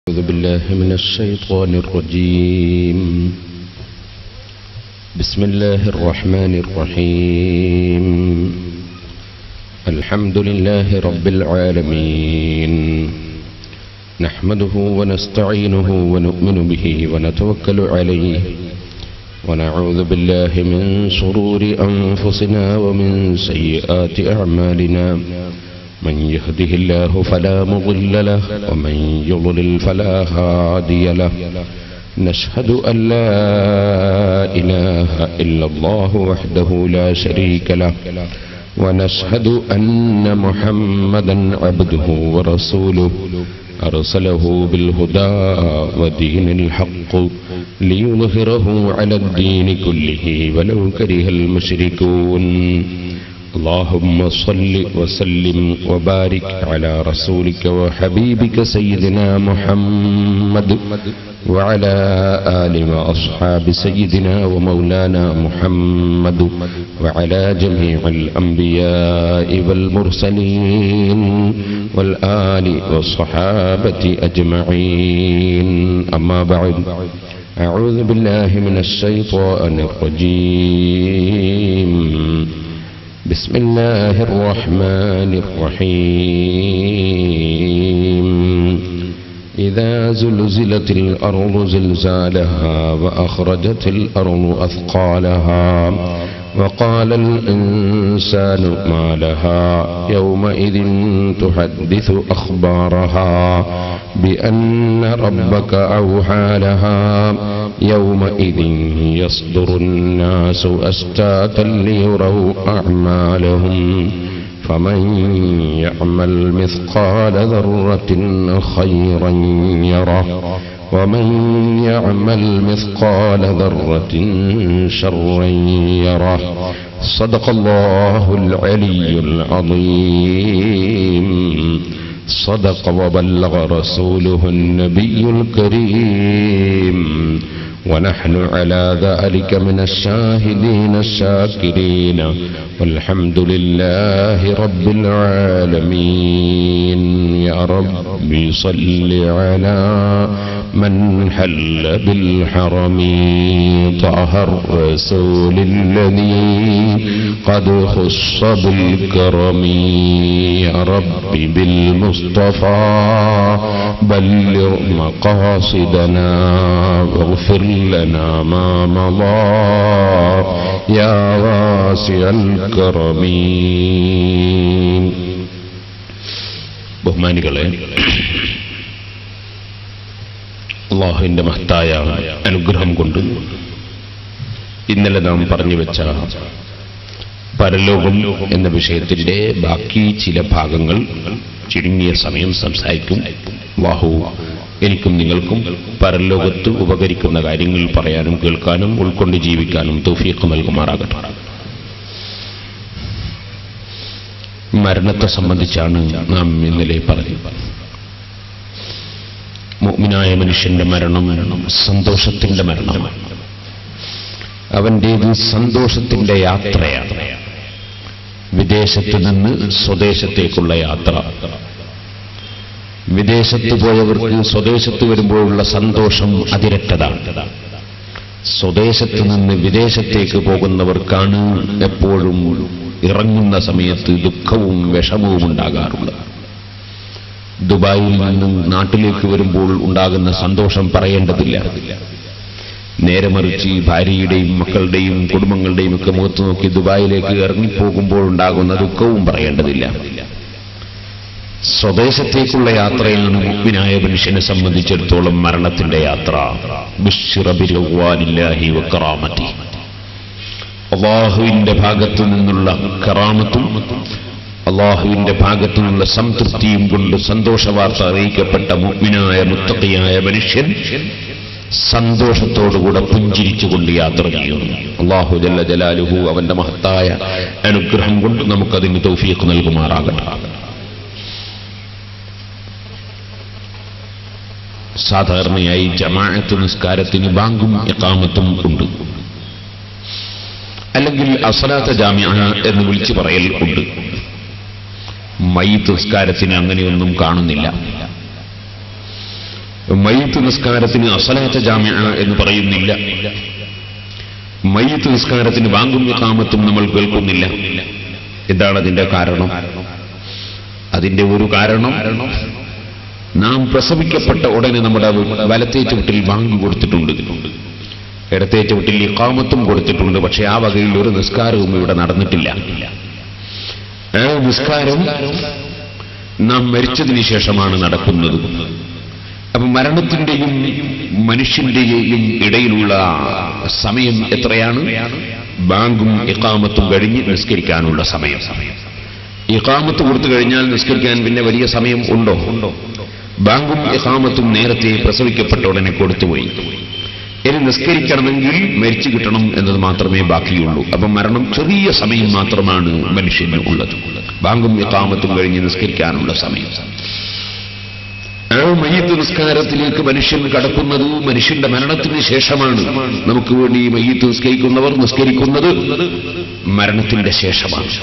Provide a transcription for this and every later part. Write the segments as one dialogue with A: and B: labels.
A: أعوذ بالله من الشيطان الرجيم بسم الله الرحمن الرحيم الحمد لله رب العالمين نحمده ونستعينه ونؤمن به ونتوكل عليه ونعوذ بالله من شرور أنفسنا ومن سيئات أعمالنا من يهده الله فلا مضل له ومن يضلل فلا هادي له نشهد أن لا إله إلا الله وحده لا شريك له ونشهد أن محمدا عبده ورسوله أرسله بالهدى ودين الحق ليظهره على الدين كله ولو كره المشركون اللهم صل وسلم وبارك على رسولك وحبيبك سيدنا محمد وعلى آل وأصحاب سيدنا ومولانا محمد وعلى جميع الأنبياء والمرسلين والآل والصحابة أجمعين أما بعد أعوذ بالله من الشيطان الرجيم بسم الله الرحمن الرحيم إذا زلزلت الأرض زلزالها وأخرجت الأرض أثقالها وقال الإنسان ما لها يومئذ تحدث أخبارها بأن ربك أوحى لها يومئذ يصدر الناس أشتاتا ليروا أعمالهم فمن يعمل مثقال ذرة خيرا يره ومن يعمل مثقال ذرة شرا يره صدق الله العلي العظيم صدق وبلغ رسوله النبي الكريم ونحن على ذلك من الشاهدين الشاكرين والحمد لله رب العالمين يا رب صل على من حل بالحرم طه الرسول الذي قد خص بالكرم يا رب بالمصطفى بلغ مقاصدنا واغفر لنا ما مضى يا واسع الكرم ബഹുമാനികളെ അള്ളാഹുവിന്റെ മഹത്തായ അനുഗ്രഹം കൊണ്ട് ഇന്നലെ നാം പറഞ്ഞു വെച്ച പരലോകം എന്ന വിഷയത്തിന്റെ ബാക്കി ചില ഭാഗങ്ങൾ ചുരുങ്ങിയ സമയം സംസാരിക്കും അള്ളാഹു എനിക്കും നിങ്ങൾക്കും പരലോകത്ത് ഉപകരിക്കുന്ന കാര്യങ്ങൾ പറയാനും കേൾക്കാനും ഉൾക്കൊണ്ട് ജീവിക്കാനും തൗഫീഖ് നൽകുമാറാകട്ടെ മരണത്തെ സംബന്ധിച്ചാണ് നാം ഇന്നലെ പറഞ്ഞത് മുഅ്മിനായ മനുഷ്യന്റെ മരണം സന്തോഷത്തിന്റെ മരണമാണ് അവൻ്റേത് സന്തോഷത്തിന്റെ യാത്രയാണ് വിദേശത്ത് നിന്ന് സ്വദേശത്തേക്കുള്ള യാത്ര വിദേശത്ത് പോയവർക്ക് സ്വദേശത്ത് വരുമ്പോഴുള്ള സന്തോഷം അതിരറ്റതാണ് സ്വദേശത്ത് നിന്ന് വിദേശത്തേക്ക് പോകുന്നവർക്കാണ് എപ്പോഴും ഇറങ്ങുന്ന സമയത്ത് ദുഃഖവും വിഷമവും ഉണ്ടാകാറുള്ളത് ദുബായിൽ നിന്നും നാട്ടിലേക്ക് വരുമ്പോൾ ഉണ്ടാകുന്ന സന്തോഷം പറയേണ്ടതില്ല നേരെ മറിച്ച് ഭാര്യയുടെയും മക്കളുടെയും കുടുംബങ്ങളുടെയും ഒക്കെ മുഖത്ത് നോക്കി ദുബായിലേക്ക് ഇറങ്ങിപ്പോകുമ്പോൾ ഉണ്ടാകുന്ന ദുഃഖവും പറയേണ്ടതില്ല സ്വദേശത്തേക്കുള്ള യാത്രയാണ് മുഗ്മിനായ മനുഷ്യനെ സംബന്ധിച്ചിടത്തോളം മരണത്തിന്റെ യാത്ര അള്ളാഹുവിന്റെ ഭാഗത്തു നിന്നുള്ള കറാമത്തും അള്ളാഹുവിന്റെ ഭാഗത്തു നിന്നുള്ള സംതൃപ്തിയും കൊണ്ട് സന്തോഷവാർത്ത അറിയിക്കപ്പെട്ട മുഗ്മിനായ മുത്തക്കയായ മനുഷ്യൻ സന്തോഷത്തോടുകൂടെ പുഞ്ചിരിച്ചുകൊണ്ട് യാത്ര ചെയ്യുന്നു അള്ളാഹു ജല്ല ജലാലുഹു അവന്റെ മഹത്തായ അനുഗ്രഹം കൊണ്ട് നമുക്കതിന് തൗഫീഖ് നൽകുമാറാകട്ടെ സാധാരണയായി ജമാഅത്ത് നിസ്കാരത്തിന് ബാങ്കും ഇഖാമത്തും ഉണ്ട് അല്ലെങ്കിൽ അസലാത്ത ജാമ്യ എന്ന് വിളിച്ചു പറയൽ ഉണ്ട് മയ്യത്ത് നിസ്കാരത്തിന് അങ്ങനെയൊന്നും കാണുന്നില്ല മയ്യത്ത് നിസ്കാരത്തിന് അസലാത്ത ജാമ്യ എന്ന് പറയുന്നില്ല മയ്യത്ത് നിസ്കാരത്തിന് ബാങ്കും കാമത്തും നമ്മൾ കേൾക്കുന്നില്ല എന്താണ് അതിന്റെ കാരണം അതിന്റെ ഒരു കാരണം നാം പ്രസവിക്കപ്പെട്ട ഉടനെ നമ്മുടെ വലത്തേ ചുവട്ടിൽ ബാങ്ക് കൊടുത്തിട്ടുണ്ട് ഇടത്തേ ചുവട്ടിൽ ഇക്കാമത്തും കൊടുത്തിട്ടുണ്ട് പക്ഷെ ആ വകയിൽ ഒരു നിസ്കാരവും ഇവിടെ നടന്നിട്ടില്ല ആ നിസ്കാരം നാം മരിച്ചതിന് ശേഷമാണ് നടക്കുന്നത് അപ്പൊ മരണത്തിന്റെയും മനുഷ്യന്റെയും ഇടയിലുള്ള സമയം എത്രയാണ് ബാങ്കും ഇക്കാമത്തും കഴിഞ്ഞ് നിസ്കരിക്കാനുള്ള സമയം ഇഖാമത്ത് കൊടുത്തു കഴിഞ്ഞാൽ നിസ്കരിക്കാൻ പിന്നെ വലിയ സമയം ഉണ്ടോ ബാങ്കും ഇഖാമത്തും നേരത്തെ പ്രസവിക്കപ്പെട്ട ഉടനെ കൊടുത്തുപോയി ഇനി നിസ്കരിക്കണമെങ്കിൽ മരിച്ചു കിട്ടണം എന്നത് മാത്രമേ ബാക്കിയുള്ളൂ അപ്പം മരണം ചെറിയ സമയം മാത്രമാണ് മനുഷ്യന് ഉള്ളത് ബാങ്കും ഇഖാമത്തും കഴിഞ്ഞ് നിസ്കരിക്കാനുള്ള സമയം ആ മയ്യത്ത് നിസ്കാരത്തിലേക്ക് മനുഷ്യൻ കടക്കുന്നത് മനുഷ്യന്റെ മരണത്തിന് ശേഷമാണ് നമുക്ക് വേണ്ടി മയ്യത്ത് നിസ്കരിക്കുന്നവർ നിസ്കരിക്കുന്നത് മരണത്തിന്റെ ശേഷമാണ്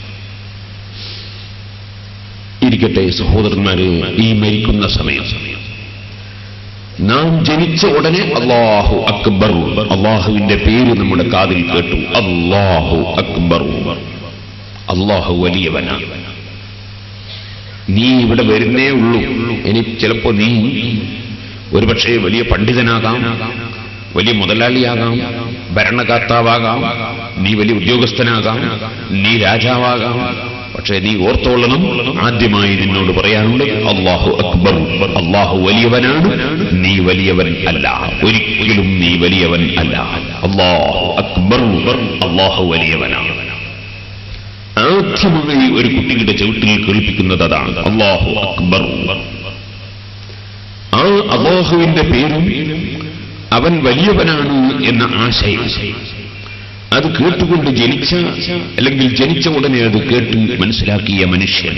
A: ഇരിക്കട്ടെ സഹോദരന്മാര് ഈ മരിക്കുന്ന സമയം നാം ജനിച്ച ഉടനെ അള്ളാഹു അക്ബർ അള്ളാഹുവിന്റെ പേര് നമ്മുടെ കാതിൽ കേട്ടു അള്ളാഹു അക്ബർ അള്ളാഹു വലിയവനാണ് നീ ഇവിടെ വരുന്നേ ഉള്ളൂ ഇനി ചിലപ്പോ നീ ഒരുപക്ഷെ വലിയ പണ്ഡിതനാകാം വലിയ മുതലാളിയാകാം ഭരണകർത്താവാകാം നീ വലിയ ഉദ്യോഗസ്ഥനാകാം നീ രാജാവാകാം പക്ഷേ നീ ഓർത്തോളണം ആദ്യമായി നിന്നോട് പറയാനുള്ളത് അള്ളാഹു അക്ബർ അള്ളാഹു വലിയവനാണ് നീ വലിയവൻ അല്ല ഒരിക്കലും നീ വലിയവൻ അല്ല അള്ളാഹു അക്ബർ അള്ളാഹു വലിയവനാണ് ആദ്യമായി ഒരു കുട്ടിയുടെ ചവിട്ടിൽ കേൾപ്പിക്കുന്നത് അതാണ് അള്ളാഹു അക്ബർ ആ അള്ളാഹുവിന്റെ പേരും അവൻ വലിയവനാണ് എന്ന ആശയം അത് കേട്ടുകൊണ്ട് ജനിച്ച അല്ലെങ്കിൽ ജനിച്ച ഉടനെ അത് കേട്ട് മനസ്സിലാക്കിയ മനുഷ്യൻ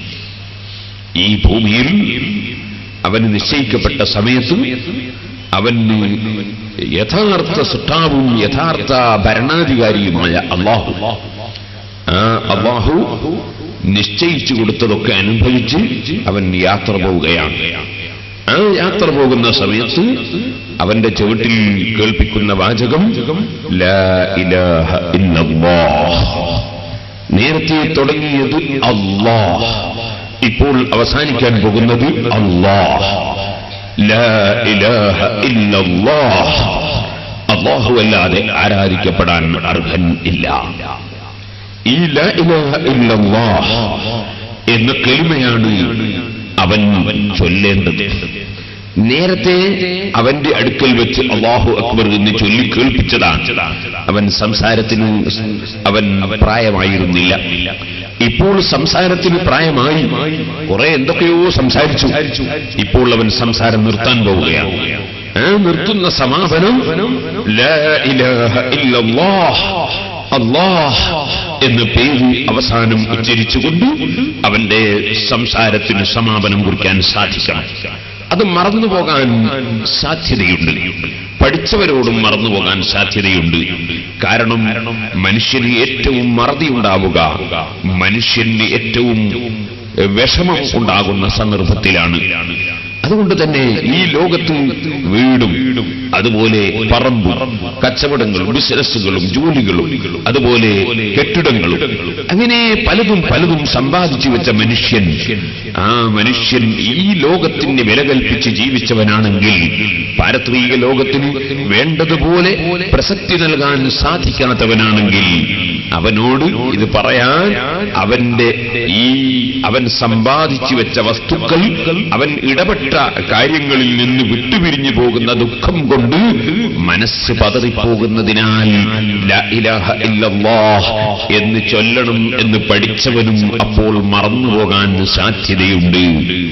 A: ഈ ഭൂമിയിൽ അവന് നിശ്ചയിക്കപ്പെട്ട സമയത്ത് അവന് യഥാർത്ഥ സൃഷ്ടാവും യഥാർത്ഥ ഭരണാധികാരിയുമായ അള്ളാഹു ആ അള്ളാഹു നിശ്ചയിച്ചു കൊടുത്തതൊക്കെ അനുഭവിച്ച് അവൻ യാത്ര പോവുകയാണ് ആ യാത്ര പോകുന്ന സമയത്ത് അവന്റെ ചുവട്ടിൽ കേൾപ്പിക്കുന്ന വാചകം ലാ ഇലാഹ ഇല്ലല്ലാഹ് നേരത്തെ തുടങ്ങിയത് അല്ലാഹ് ഇപ്പോൾ അവസാനിക്കാൻ പോകുന്നത് അല്ലാഹ് ലാ ഇലാഹ ഇല്ലല്ലാഹ് അല്ലാഹു അല്ലാതെ ആരാധിക്കപ്പെടാൻ അർഹൻ ഇല്ല ഈ ലാ ഇലാഹ ഇല്ലല്ലാഹ് എന്ന കെളിമയാണ് അവൻ ചൊല്ലേണ്ടത് നേരത്തെ അവന്റെ അടുക്കൽ വെച്ച് അള്ളാഹു അക്ബർ എന്ന് ചൊല്ലി കേൾപ്പിച്ചതാണ് അവൻ സംസാരത്തിന് അവൻ പ്രായമായിരുന്നില്ല ഇപ്പോൾ സംസാരത്തിന് പ്രായമായി കുറെ എന്തൊക്കെയോ സംസാരിച്ചു ഇപ്പോൾ അവൻ സംസാരം നിർത്താൻ പോവുകയാണ് ആ നിർത്തുന്ന സമാപനം ലാ ഇലാഹ ഇല്ലല്ലാഹ് അള്ളാഹ് എന്ന പേര് അവസാനം ഉച്ചരിച്ചുകൊണ്ട് അവന്റെ സംസാരത്തിന് സമാപനം കുറിക്കാൻ സാധിക്കണം അത് മറന്നുപോകാൻ സാധ്യതയുണ്ട് പഠിച്ചവരോടും മറന്നുപോകാൻ സാധ്യതയുണ്ട് കാരണം മനുഷ്യന് ഏറ്റവും മറതി ഉണ്ടാവുക മനുഷ്യന് ഏറ്റവും വിഷമം ഉണ്ടാകുന്ന സന്ദർഭത്തിലാണ് അതുകൊണ്ട് തന്നെ ഈ ലോകത്ത് വീടും അതുപോലെ പറമ്പും കച്ചവടങ്ങളും ബിസിനസ്സുകളും ജോലികളും അതുപോലെ കെട്ടിടങ്ങളും അങ്ങനെ പലതും പലതും സമ്പാദിച്ചു വെച്ച മനുഷ്യൻ ആ മനുഷ്യൻ ഈ ലോകത്തിന് വില കൽപ്പിച്ച് ജീവിച്ചവനാണെങ്കിൽ പാരത്രിക ലോകത്തിന് വേണ്ടതുപോലെ പ്രസക്തി നൽകാൻ സാധിക്കാത്തവനാണെങ്കിൽ അവനോട് ഇത് പറയാൻ അവന്റെ ഈ അവൻ സമ്പാദിച്ചു വെച്ച വസ്തുക്കൾ അവൻ ഇടപെട്ട കാര്യങ്ങളിൽ നിന്ന് വിട്ടുപിരിഞ്ഞു പോകുന്ന ദുഃഖം കൊണ്ട് മനസ്സ് പതറിപ്പോകുന്നതിനാൽ ലാ ഇലാഹ ഇല്ലല്ലാഹ് എന്ന് ചൊല്ലണം എന്ന് പഠിച്ചവനും അപ്പോൾ മറന്നുപോകാൻ സാധ്യതയുണ്ട്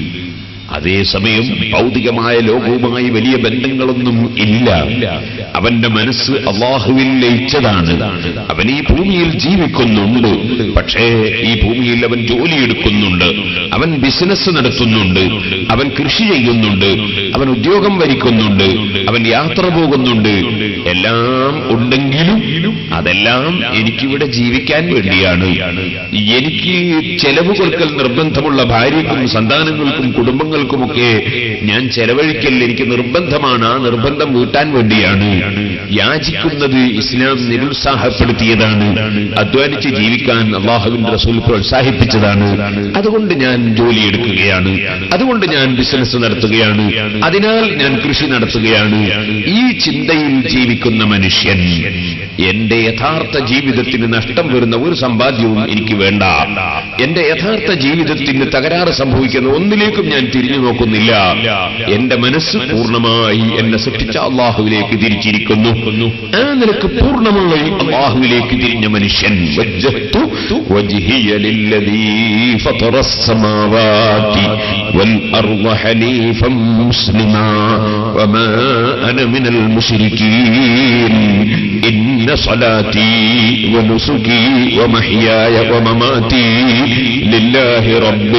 A: അതേസമയം ഭൗതികമായ ലോകവുമായി വലിയ ബന്ധങ്ങളൊന്നും ഇല്ല അവന്റെ മനസ്സ് അള്ളാഹുവിൽ ലയിച്ചതാണ് അവൻ ഈ ഭൂമിയിൽ ജീവിക്കുന്നുണ്ട് പക്ഷേ ഈ ഭൂമിയിൽ അവൻ ജോലിയെടുക്കുന്നുണ്ട് അവൻ ബിസിനസ് നടത്തുന്നുണ്ട് അവൻ കൃഷി ചെയ്യുന്നുണ്ട് അവൻ ഉദ്യോഗം വരിക്കുന്നുണ്ട് അവൻ യാത്ര പോകുന്നുണ്ട് എല്ലാം ഉണ്ടെങ്കിലും അതെല്ലാം എനിക്കിവിടെ ജീവിക്കാൻ വേണ്ടിയാണ് എനിക്ക് ചെലവ് കൊടുക്കൽ നിർബന്ധമുള്ള ഭാര്യയ്ക്കും സന്താനങ്ങൾക്കും കുടുംബങ്ങൾക്കുമൊക്കെ ഞാൻ ചെലവഴിക്കൽ എനിക്ക് നിർബന്ധമാണ് ആ നിർബന്ധം വീട്ടാൻ വേണ്ടിയാണ് യാചിക്കുന്നത് ഇസ്ലാം നിരുത്സാഹപ്പെടുത്തിയതാണ് അധ്വാനിച്ച് ജീവിക്കാൻ അള്ളാഹുവിന്റെ റസൂൽ പ്രോത്സാഹിപ്പിച്ചതാണ് അതുകൊണ്ട് ഞാൻ ജോലിയെടുക്കുകയാണ് അതുകൊണ്ട് ഞാൻ ബിസിനസ് നടത്തുകയാണ് അതിനാൽ ഞാൻ കൃഷി നടത്തുകയാണ് ഈ ചിന്തയിൽ ജീവിക്കുന്ന മനുഷ്യൻ എന്റെ യഥാർത്ഥ ജീവിതത്തിന് നഷ്ടം വരുന്ന ഒരു സമ്പാദ്യവും എനിക്ക് വേണ്ട എന്റെ യഥാർത്ഥ ജീവിതത്തിന് തകരാറ് സംഭവിക്കുന്ന ഒന്നിലേക്കും ഞാൻ തിരിഞ്ഞു നോക്കുന്നില്ല എന്റെ മനസ്സ് പൂർണ്ണമായി എന്നെ സൃഷ്ടിച്ച അള്ളാഹുവിലേക്ക് തിരിച്ചിരിക്കുന്നു ആ നിലക്ക് പൂർണ്ണമായി അള്ളാഹുവിലേക്ക് തിരിഞ്ഞ മനുഷ്യൻ വജ്ജഹ്തു വജ്ഹിയ ലില്ലദീ ഫതറ السماوات والأرض حنيفا مسلما وما أنا من المشركين إن صلاتي ونسكي ومحياي ومماتي لله رب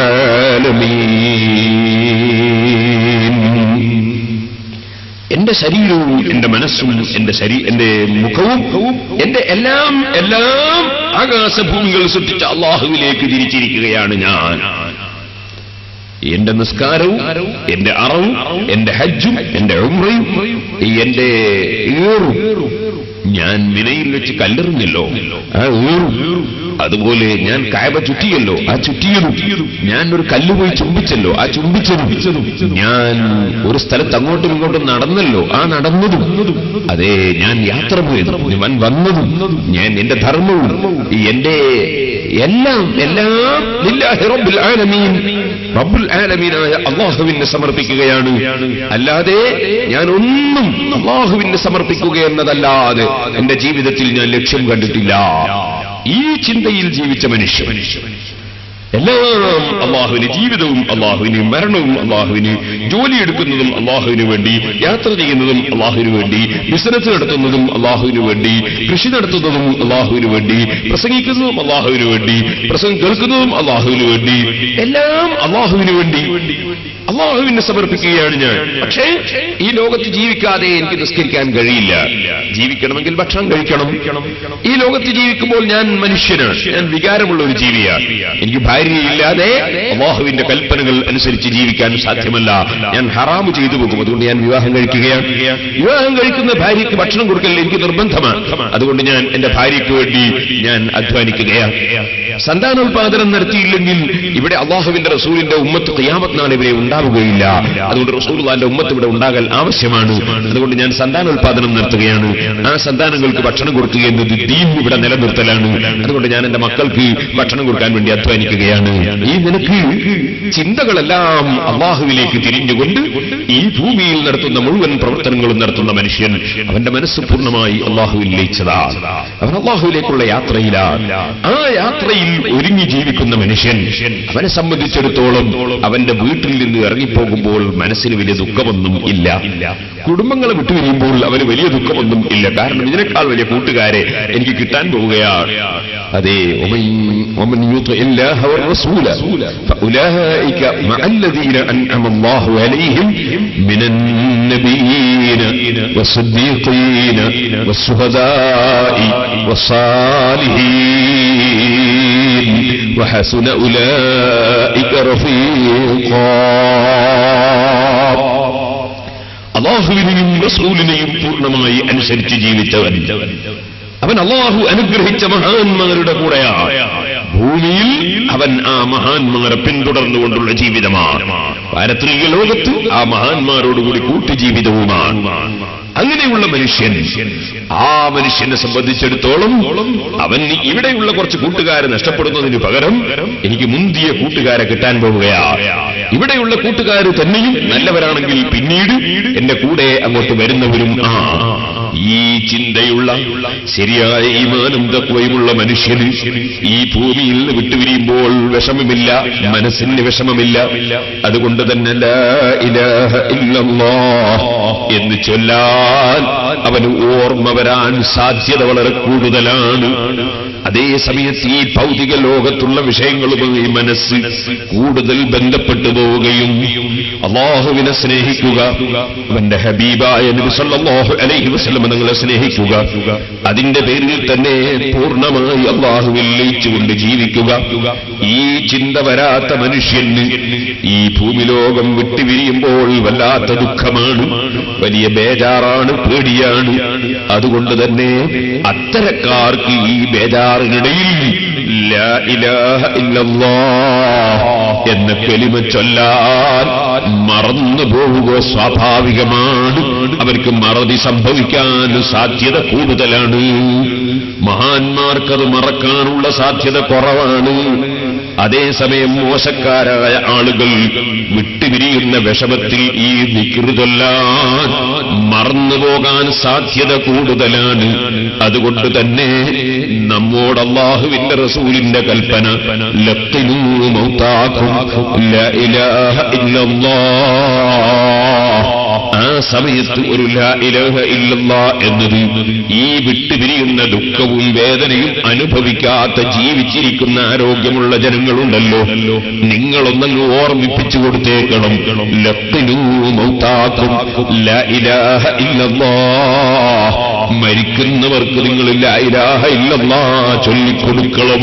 A: العالمين എന്റെ ശരീരവും എന്റെ മനസ്സും എന്റെ ശരീ എന്റെ മുഖവും എന്റെ എല്ലാം എല്ലാം ആകാശഭൂമികൾ സൃഷ്ടിച്ച അള്ളാഹുവിലേക്ക് തിരിച്ചിരിക്കുകയാണ് ഞാൻ എന്റെ നിസ്കാരവും എന്റെ അറവും എന്റെ ഹജ്ജും എന്റെ ഉമ്രയും എന്റെ ഏറും ഞാൻ വിനയിൽ വെച്ച് കല്ലെറിഞ്ഞല്ലോ ആ ഏറും അതുപോലെ ഞാൻ കായബ ചുറ്റിയല്ലോ ആ ചുറ്റിയതും ഞാൻ ഒരു കല്ല് പോയി ചുംബിച്ചല്ലോ ആ ചുംബിച്ചതും ഞാൻ ഒരു സ്ഥലത്ത് അങ്ങോട്ടും ഇങ്ങോട്ടും നടന്നല്ലോ ആ നടന്നതും അതെ ഞാൻ യാത്ര പോയതും ഞാൻ വന്നതും ഞാൻ എന്റെ ധർമ്മവും ഈ എന്റെ എല്ലാം എല്ലാം ലില്ലാഹി റബ്ബിൽ ആലമീൻ റബ്ബുൽ ആലമീനായ അള്ളാഹുവിനെ സമർപ്പിക്കുകയാണ് അല്ലാതെ ഞാൻ ഒന്നും അള്ളാഹുവിനെ സമർപ്പിക്കുക എന്നതല്ലാതെ എന്റെ ജീവിതത്തിൽ ഞാൻ ലക്ഷ്യം കണ്ടിട്ടില്ല ഈ ചിന്തയിൽ ജീവിച്ച മനുഷ്യൻ എല്ലാം അള്ളാഹുവിന് ജീവിതവും അള്ളാഹുവിന് മരണവും അള്ളാഹുവിന് ജോലിയെടുക്കുന്നതും അള്ളാഹുവിന് വേണ്ടി യാത്ര ചെയ്യുന്നതും അള്ളാഹുവിന് വേണ്ടി ബിസിനസ് നടത്തുന്നതും അള്ളാഹുവിന് വേണ്ടി കൃഷി നടത്തുന്നതും അള്ളാഹുവിന് വേണ്ടി പ്രസംഗിക്കുന്നതും അള്ളാഹുവിന് വേണ്ടി പ്രസംഗം കേൾക്കുന്നതും അള്ളാഹുവിന് വേണ്ടി എല്ലാം അള്ളാഹുവിന് വേണ്ടി അള്ളാഹുവിനെ സമർപ്പിക്കുകയാണ് ഞാൻ പക്ഷേ ഈ ലോകത്ത് ജീവിക്കാതെ എനിക്ക് നിസ്കരിക്കാൻ കഴിയില്ല ജീവിക്കണമെങ്കിൽ ഭക്ഷണം കഴിക്കണം ഈ ലോകത്ത് ജീവിക്കുമ്പോൾ ഞാൻ മനുഷ്യനാണ് ഞാൻ വികാരമുള്ള ഒരു ജീവിയാണ് എനിക്ക് ഭാര്യയില്ലാതെ അള്ളാഹുവിന്റെ കൽപ്പനകൾ അനുസരിച്ച് ജീവിക്കാൻ സാധ്യമല്ല ഞാൻ ഹറാമ് ചെയ്തു പോകും അതുകൊണ്ട് ഞാൻ വിവാഹം കഴിക്കുകയാണ് വിവാഹം കഴിക്കുന്ന ഭാര്യയ്ക്ക് ഭക്ഷണം കൊടുക്കൽ എനിക്ക് നിർബന്ധമാണ് അതുകൊണ്ട് ഞാൻ എന്റെ ഭാര്യയ്ക്ക് വേണ്ടി ഞാൻ അധ്വാനിക്കുകയാണ് സന്താനോത്പാദനം നടത്തിയില്ലെങ്കിൽ ഇവിടെ അള്ളാഹുവിന്റെ റസൂലിന്റെ ഉമ്മത്ത് ഖിയാമത്ത് നാൾ ഇവിടെ ഉണ്ടാവുകയില്ല അതുകൊണ്ട് റസൂലുള്ളാന്റെ ഉമ്മത്ത് ഇവിടെ ഉണ്ടാകൽ ആവശ്യമാണ് അതുകൊണ്ട് ഞാൻ സന്താനോത്പാദനം നടത്തുകയാണ് ആ സന്താനങ്ങൾക്ക് ഭക്ഷണം കൊടുക്കുക എന്നത് ദീൻ ഇവിടെ നിലനിർത്തലാണ് അതുകൊണ്ട് ഞാൻ എന്റെ മക്കൾക്ക് ഭക്ഷണം കൊടുക്കാൻ വേണ്ടി അധ്വാനിക്കുകയാണ് ഈ നിനക്ക് ചിന്തകളെല്ലാം അള്ളാഹുവിലേക്ക് തിരിഞ്ഞുകൊണ്ട് ഈ ഭൂമിയിൽ നടത്തുന്ന മുഴുവൻ പ്രവർത്തനങ്ങളും നടത്തുന്ന മനുഷ്യൻ അവന്റെ മനസ്സ് പൂർണ്ണമായി അള്ളാഹുവിൽ ലയിച്ചതാണ് അവൻ അള്ളാഹുവിലേക്കുള്ള യാത്രയിലാണ് ആ യാത്രയിൽ ഒരുങ്ങി ജീവിക്കുന്ന മനുഷ്യൻ അവനെ സംബന്ധിച്ചിടത്തോളം അവന്റെ വീട്ടിൽ നിന്ന് ഇറങ്ങിപ്പോകുമ്പോൾ മനസ്സിന് വലിയ ദുഃഖമൊന്നും ഇല്ല കുടുംബങ്ങളെ വിട്ടുപിരിയുമ്പോൾ അവന് വലിയ ദുഃഖമൊന്നും ഇല്ല കാരണം ഇതിനേക്കാൾ വലിയ കൂട്ടുകാരെ എനിക്ക് കിട്ടാൻ പോവുകയാണ് അതെ ومن يطع الله والرسول فأولئك مع الذين أنعم الله عليهم من النبيين والصديقين والشهداء والصالحين وحسن أولئك رفيقا അള്ളാഹുവിനെയും റസൂലിനെയും പൂർണ്ണമായി അനുസരിച്ച് ജീവിച്ചവൻ അവൻ അള്ളാഹു അനുഗ്രഹിച്ച മഹാന്മാരുടെ കൂടെയാണ് ഭൂമിയിൽ അവൻ ആ മഹാന്മാരെ പിന്തുടർന്നുകൊണ്ടുള്ള ജീവിതമാണ് പാരത്രിക ലോകത്ത് ആ മഹാന്മാരോടുകൂടി കൂട്ടുജീവിതവുമാണ് അങ്ങനെയുള്ള മനുഷ്യൻ ആ മനുഷ്യനെ സംബന്ധിച്ചിടത്തോളം അവൻ ഇവിടെയുള്ള കുറച്ച് കൂട്ടുകാരെ നഷ്ടപ്പെടുന്നതിന് പകരം എനിക്ക് മുന്തിയ കൂട്ടുകാരെ കിട്ടാൻ പോവുകയാണ് ഇവിടെയുള്ള കൂട്ടുകാർ തന്നെയും നല്ലവരാണെങ്കിൽ പിന്നീട് എന്റെ കൂടെ അങ്ങോട്ട് വരുന്നവരും ആ ഈ ചിന്തയുള്ള ശരിയായ ഈമാനും തത്വയുമുള്ള മനുഷ്യന് ഈ ഭൂമിയിൽ നിന്ന് വിട്ടുപിരിയുമ്പോൾ വിഷമമില്ല മനസ്സിന് വിഷമമില്ല അതുകൊണ്ട് തന്നെ ലാ ഇലാഹ ഇല്ലല്ലാഹ് എന്ന് ചൊല്ലാൻ അവന് ഓർമ്മ വരാൻ സാധ്യത വളരെ കൂടുതലാണ് അതേ സമയത്ത് ഈ ഭൗതിക ലോകത്തുള്ള വിഷയങ്ങളുമായി മനസ്സ് കൂടുതൽ ബന്ധപ്പെട്ടു പോവുകയും അള്ളാഹുവിനെ സ്നേഹിക്കുക അവന്റെ ഹബീബായ നബി സല്ലല്ലാഹു അലൈഹി വസല്ലം നിങ്ങളെ സ്നേഹിക്കുക അതിന്റെ പേരിൽ തന്നെ പൂർണ്ണമായി അള്ളാഹുവിൽ ലയിച്ചുകൊണ്ട് ജീവിക്കുക ഈ ചിന്ത വരാത്ത മനുഷ്യന് ഈ ഭൂമിലോകം വിട്ടുപിരിയുമ്പോൾ വല്ലാത്ത ദുഃഖമാണ് വലിയ ബേജാറാണ് പേടിയാണ് അതുകൊണ്ട് തന്നെ അത്തരക്കാർക്ക് ഈ ബേജാറിനിടയിൽ ലാ ഇലാഹ ഇല്ലല്ലാഹ് എന്ന കെലിമ ചൊല്ലാൻ മറന്നു പോവുക സ്വാഭാവികമാണ് അവർക്ക് മറതി സംഭവിക്കാൻ സാധ്യത കൂടുതലാണ് മഹാന്മാർക്കത് മറക്കാനുള്ള സാധ്യത കുറവാണ് അതേസമയം മോശക്കാരായ ആളുകൾ വിട്ടുപിരിയുന്ന വിഷമത്തിൽ ഈ വികൃതൊല്ലാൻ മറന്നുപോകാൻ സാധ്യത കൂടുതലാണ് അതുകൊണ്ട് തന്നെ നമ്മോട് അള്ളാഹുവിന്റെ റസൂലിന്റെ കൽപ്പന ലത്തിനൂ മൗതാക്കും ലാ ഇലാഹ ഇല്ലല്ലാഹ് ആ സമയത്ത് ഒരു ലാ ഇലാഹ ഇല്ലല്ലാ എന്നത് ഈ വിട്ടുപിരിയുന്ന ദുഃഖവും വേദനയും അനുഭവിക്കാത്ത ജീവിച്ചിരിക്കുന്ന ആരോഗ്യമുള്ള ജനങ്ങളുണ്ടല്ലോ നിങ്ങളൊന്നങ്ങ് ഓർമ്മിപ്പിച്ചു കൊടുത്തേക്കണം ലത്തിനൂ മൗതാക്കും ലാ ഇലാഹ ഇല്ലല്ലാ മരിക്കുന്നവർക്ക് നിങ്ങൾ ലാ ഇലാഹ ഇല്ലല്ലാ ചൊല്ലിക്കൊടുക്കണം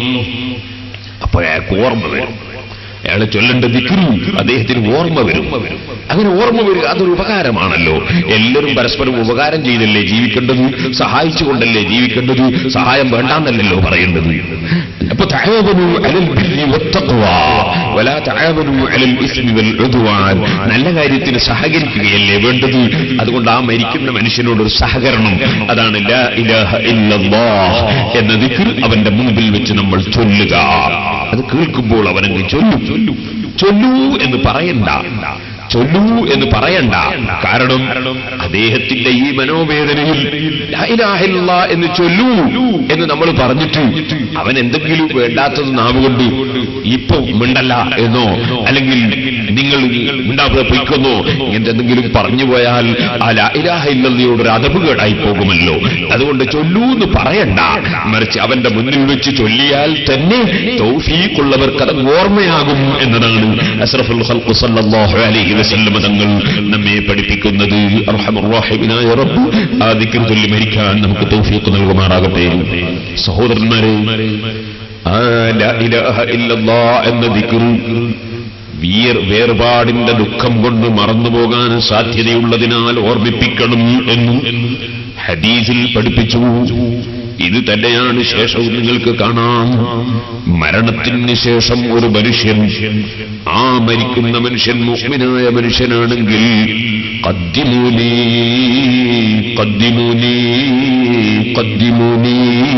A: അപ്പൊ അയാൾക്ക് ഓർമ്മ വരും അയാൾ ചൊല്ലേണ്ട ദിക്കറും അദ്ദേഹത്തിന് ഓർമ്മ വരും അങ്ങനെ ഓർമ്മ വരിക അതൊരു ഉപകാരമാണല്ലോ എല്ലാവരും പരസ്പരം ഉപകാരം ചെയ്തല്ലേ ജീവിക്കേണ്ടത് സഹായിച്ചുകൊണ്ടല്ലേ ജീവിക്കേണ്ടത് സഹായം വേണ്ടാന്നല്ലല്ലോ പറയേണ്ടത് അപ്പൊ തആവനു അലൽ ബിർരി വത്തഖ്വാ വലാ തആവനു അലൽ ഇസ്മി വൽ ഉദ്വാൻ നല്ല കാര്യത്തിന് സഹകരിക്കുകയല്ലേ വേണ്ടത് അതുകൊണ്ട് ആ മരിക്കുന്ന മനുഷ്യനോട് ഒരു സഹകരണം അതാണ് ലാ ഇലാഹ ഇല്ലല്ലാഹ് എന്ന ദിക്ർ അവന്റെ മുൻപിൽ വെച്ച് നമ്മൾ ചൊല്ലുക അത് കേൾക്കുമ്പോൾ അവനങ്ങ് ചൊല്ലും ചൊല്ലൂ എന്ന് പറയണ്ട ചൊല്ലൂ എന്ന് പറയണ്ട കാരണം അദ്ദേഹത്തിന്റെ ഈ മനോവേദനയിൽ ലാ ഇലാഹ ഇല്ലല്ലാ എന്ന് ചൊല്ലൂ എന്ന് നമ്മൾ പറഞ്ഞിട്ട് അവൻ എന്തെങ്കിലും വേണ്ടാത്തത് നാവുകൊണ്ട് ഇപ്പൊ മിണ്ടല്ല എന്നോ അല്ലെങ്കിൽ നിങ്ങൾ മിണ്ടാതെ പൊയ്ക്കൊന്നോ ഇങ്ങനത്തെ എന്തെങ്കിലും പറഞ്ഞു പോയാൽ ആ ലാ ഇലാഹ ഇല്ലല്ലയോട് ഒരു അതവുകേടായി പോകുമല്ലോ അതുകൊണ്ട് ചൊല്ലൂ എന്ന് പറയണ്ട മറിച്ച് അവന്റെ മുന്നിൽ വെച്ച് ചൊല്ലിയാൽ തന്നെ തൗഫീഖുള്ളവർക്ക് അത് ഓർമ്മയാകും എന്നതാണ് അസ്റഫുൽ ഖൽഖ് സല്ലല്ലാഹു അലൈഹി വസല്ലം തങ്ങൾ നമ്മെ പഠിപ്പിക്കുന്നത് അർഹമർ റഹീമിനായ റബ്ബ് ആ ദിക്ർ ചൊല്ലി മരിക്കാൻ നമുക്ക് തൗഫീഖ് നൽകുമാറാകട്ടെ സഹോദരന്മാരെ ആ ലാ ഇലാഹ ഇല്ലല്ലാ എന്ന ദിക്ർ വീർ വേർപാടിന്റെ ദുഃഖം കൊണ്ട് മറന്നുപോകാൻ സാധ്യതയുള്ളതിനാൽ ഓർമ്മിപ്പിക്കണം എന്നും ഹദീസിൽ പഠിപ്പിച്ചു ഇത് തന്നെയാണ് ശേഷവും നിങ്ങൾക്ക് കാണാം മരണത്തിന് ശേഷം ഒരു മനുഷ്യൻ ആ മരിക്കുന്ന മനുഷ്യൻ മുഹ്മിനായ മനുഷ്യനാണെങ്കിൽ കദ്ദിമൂലി കദ്ദിമൂലി കദ്ദിമൂലി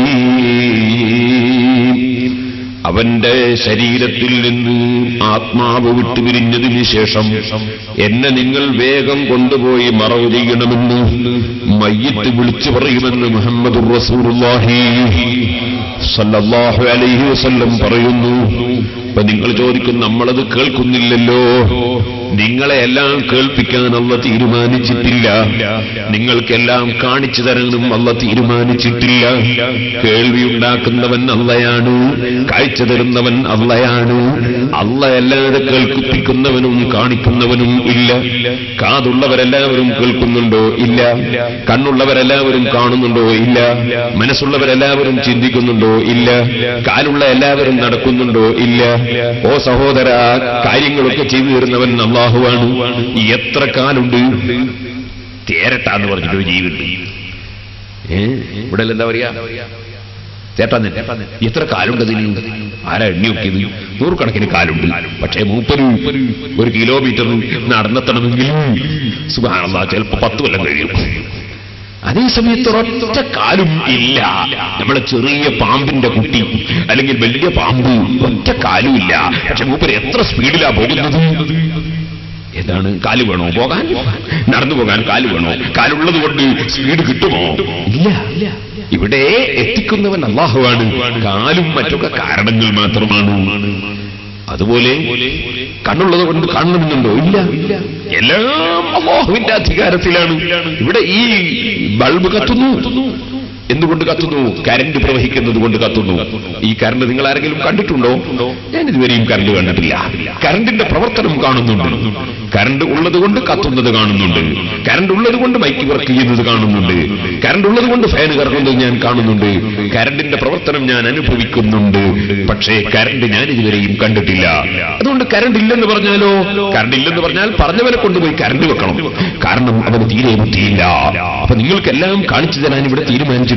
A: അവന്റെ ശരീരത്തിൽ നിന്ന് ആത്മാവ് വിട്ടുപിരിഞ്ഞതിന് ശേഷം എന്നെ നിങ്ങൾ വേഗം കൊണ്ടുപോയി മറവ് ചെയ്യണമെന്ന് മയ്യത്ത് വിളിച്ചു പറയുമെന്ന് മുഹമ്മദ് റസൂലുള്ളാഹി സല്ലല്ലാഹു അലൈഹി വസല്ലം പറയുന്നു അപ്പൊ നിങ്ങൾ ചോദിക്കും നമ്മളത് കേൾക്കുന്നില്ലല്ലോ നിങ്ങളെ എല്ലാം കേൾപ്പിക്കാൻ അല്ല തീരുമാനിച്ചിട്ടില്ല നിങ്ങൾക്കെല്ലാം കാണിച്ചു തരാനും അല്ല തീരുമാനിച്ചിട്ടില്ല കേൾവി ഉണ്ടാക്കുന്നവൻ അല്ലയാണ് കാഴ്ച തരുന്നവൻ അല്ലയാണ് അല്ലയല്ലാതെ കേൾപ്പിക്കുന്നവനും കാണിക്കുന്നവനും ഇല്ല കാതുള്ളവരെല്ലാവരും കേൾക്കുന്നുണ്ടോ ഇല്ല കണ്ണുള്ളവരെല്ലാവരും കാണുന്നുണ്ടോ ഇല്ല മനസ്സുള്ളവരെല്ലാവരും ചിന്തിക്കുന്നുണ്ടോ ഇല്ല കാലുള്ള എല്ലാവരും നടക്കുന്നുണ്ടോ ഇല്ല ഓ സഹോദര കാര്യങ്ങളൊക്കെ ചെയ്തു തരുന്നവൻ അള്ളാഹുവാണ് എത്ര കാലുണ്ട് തേരട്ടാന്ന് പറഞ്ഞിട്ട് ഒരു ജീവിണ്ട് ഏ ഇവിടെ എന്താ പറയാ ചേട്ടാ എത്ര കാലുണ്ട് അതിന് ആരാ എണ്ണി നോക്കിയത് നൂറുകണക്കിന് കാലുണ്ട് പക്ഷേ മൂപ്പര് ഒരു കിലോമീറ്റർ നടന്നെത്തണമെങ്കിൽ സുഖാണല്ല ചിലപ്പോ പത്ത് കൊല്ലം കഴിയും അതേ സമയത്ത് ഒരൊറ്റ കാലും ഇല്ല നമ്മളെ ചെറിയ പാമ്പിന്റെ കുട്ടി അല്ലെങ്കിൽ വലിയ പാമ്പ് ഒറ്റ കാലും ഇല്ല പക്ഷെ മൂപ്പര് എത്ര സ്പീഡിലാ പോകുന്നത് ഏതാണ് കാല് വേണോ പോകാൻ നടന്നു പോകാൻ കാല് വേണോ കാലുള്ളത് കൊണ്ട് സ്പീഡ് കിട്ടുമോ ഇല്ല ഇവിടെ എത്തിക്കുന്നവൻ അള്ളാഹുവാണ് കാലും മറ്റൊക്കെ കാരണങ്ങൾ മാത്രമാണ് അതുപോലെ കണ്ണുള്ളത് കൊണ്ട് കാണണമെന്നുണ്ടോ ഇല്ല എല്ലാം അള്ളാഹുവിന്റെ അധികാരത്തിലാണ് ഇവിടെ ഈ ബൾബ് കത്തുന്നു എന്തുകൊണ്ട് കത്തുന്നു കരണ്ട് പ്രവഹിക്കുന്നത് കൊണ്ട് കത്തുന്നു ഈ കരണ്ട് നിങ്ങൾ ആരെങ്കിലും കണ്ടിട്ടുണ്ടോ ഞാൻ ഇതുവരെയും കരണ്ട് കണ്ടിട്ടില്ല കരണ്ടിന്റെ പ്രവർത്തനം കാണുന്നുണ്ട് കരണ്ട് ഉള്ളത് കൊണ്ട് കത്തുന്നത് കാണുന്നുണ്ട് കരണ്ട് ഉള്ളത് കൊണ്ട് മൈക്ക് വർക്ക് ചെയ്യുന്നത് കാണുന്നുണ്ട് കരണ്ട് ഉള്ളത് കൊണ്ട് ഫാൻ കറങ്ങുന്നത് ഞാൻ കാണുന്നുണ്ട് കരണ്ടിന്റെ പ്രവർത്തനം ഞാൻ അനുഭവിക്കുന്നുണ്ട് പക്ഷേ കരണ്ട് ഞാൻ ഇതുവരെയും കണ്ടിട്ടില്ല അതുകൊണ്ട് കരണ്ട് ഇല്ലെന്ന് പറഞ്ഞാലോ കരണ്ട് ഇല്ലെന്ന് പറഞ്ഞാൽ പറഞ്ഞവനെ കൊണ്ടുപോയി കരണ്ട് വെക്കണം കാരണം അവന് തീരെ ബുദ്ധിയില്ല അപ്പൊ നിങ്ങൾക്കെല്ലാം കാണിച്ചു തരാൻ ഇവിടെ തീരുമാനിച്ചിട്ടില്ല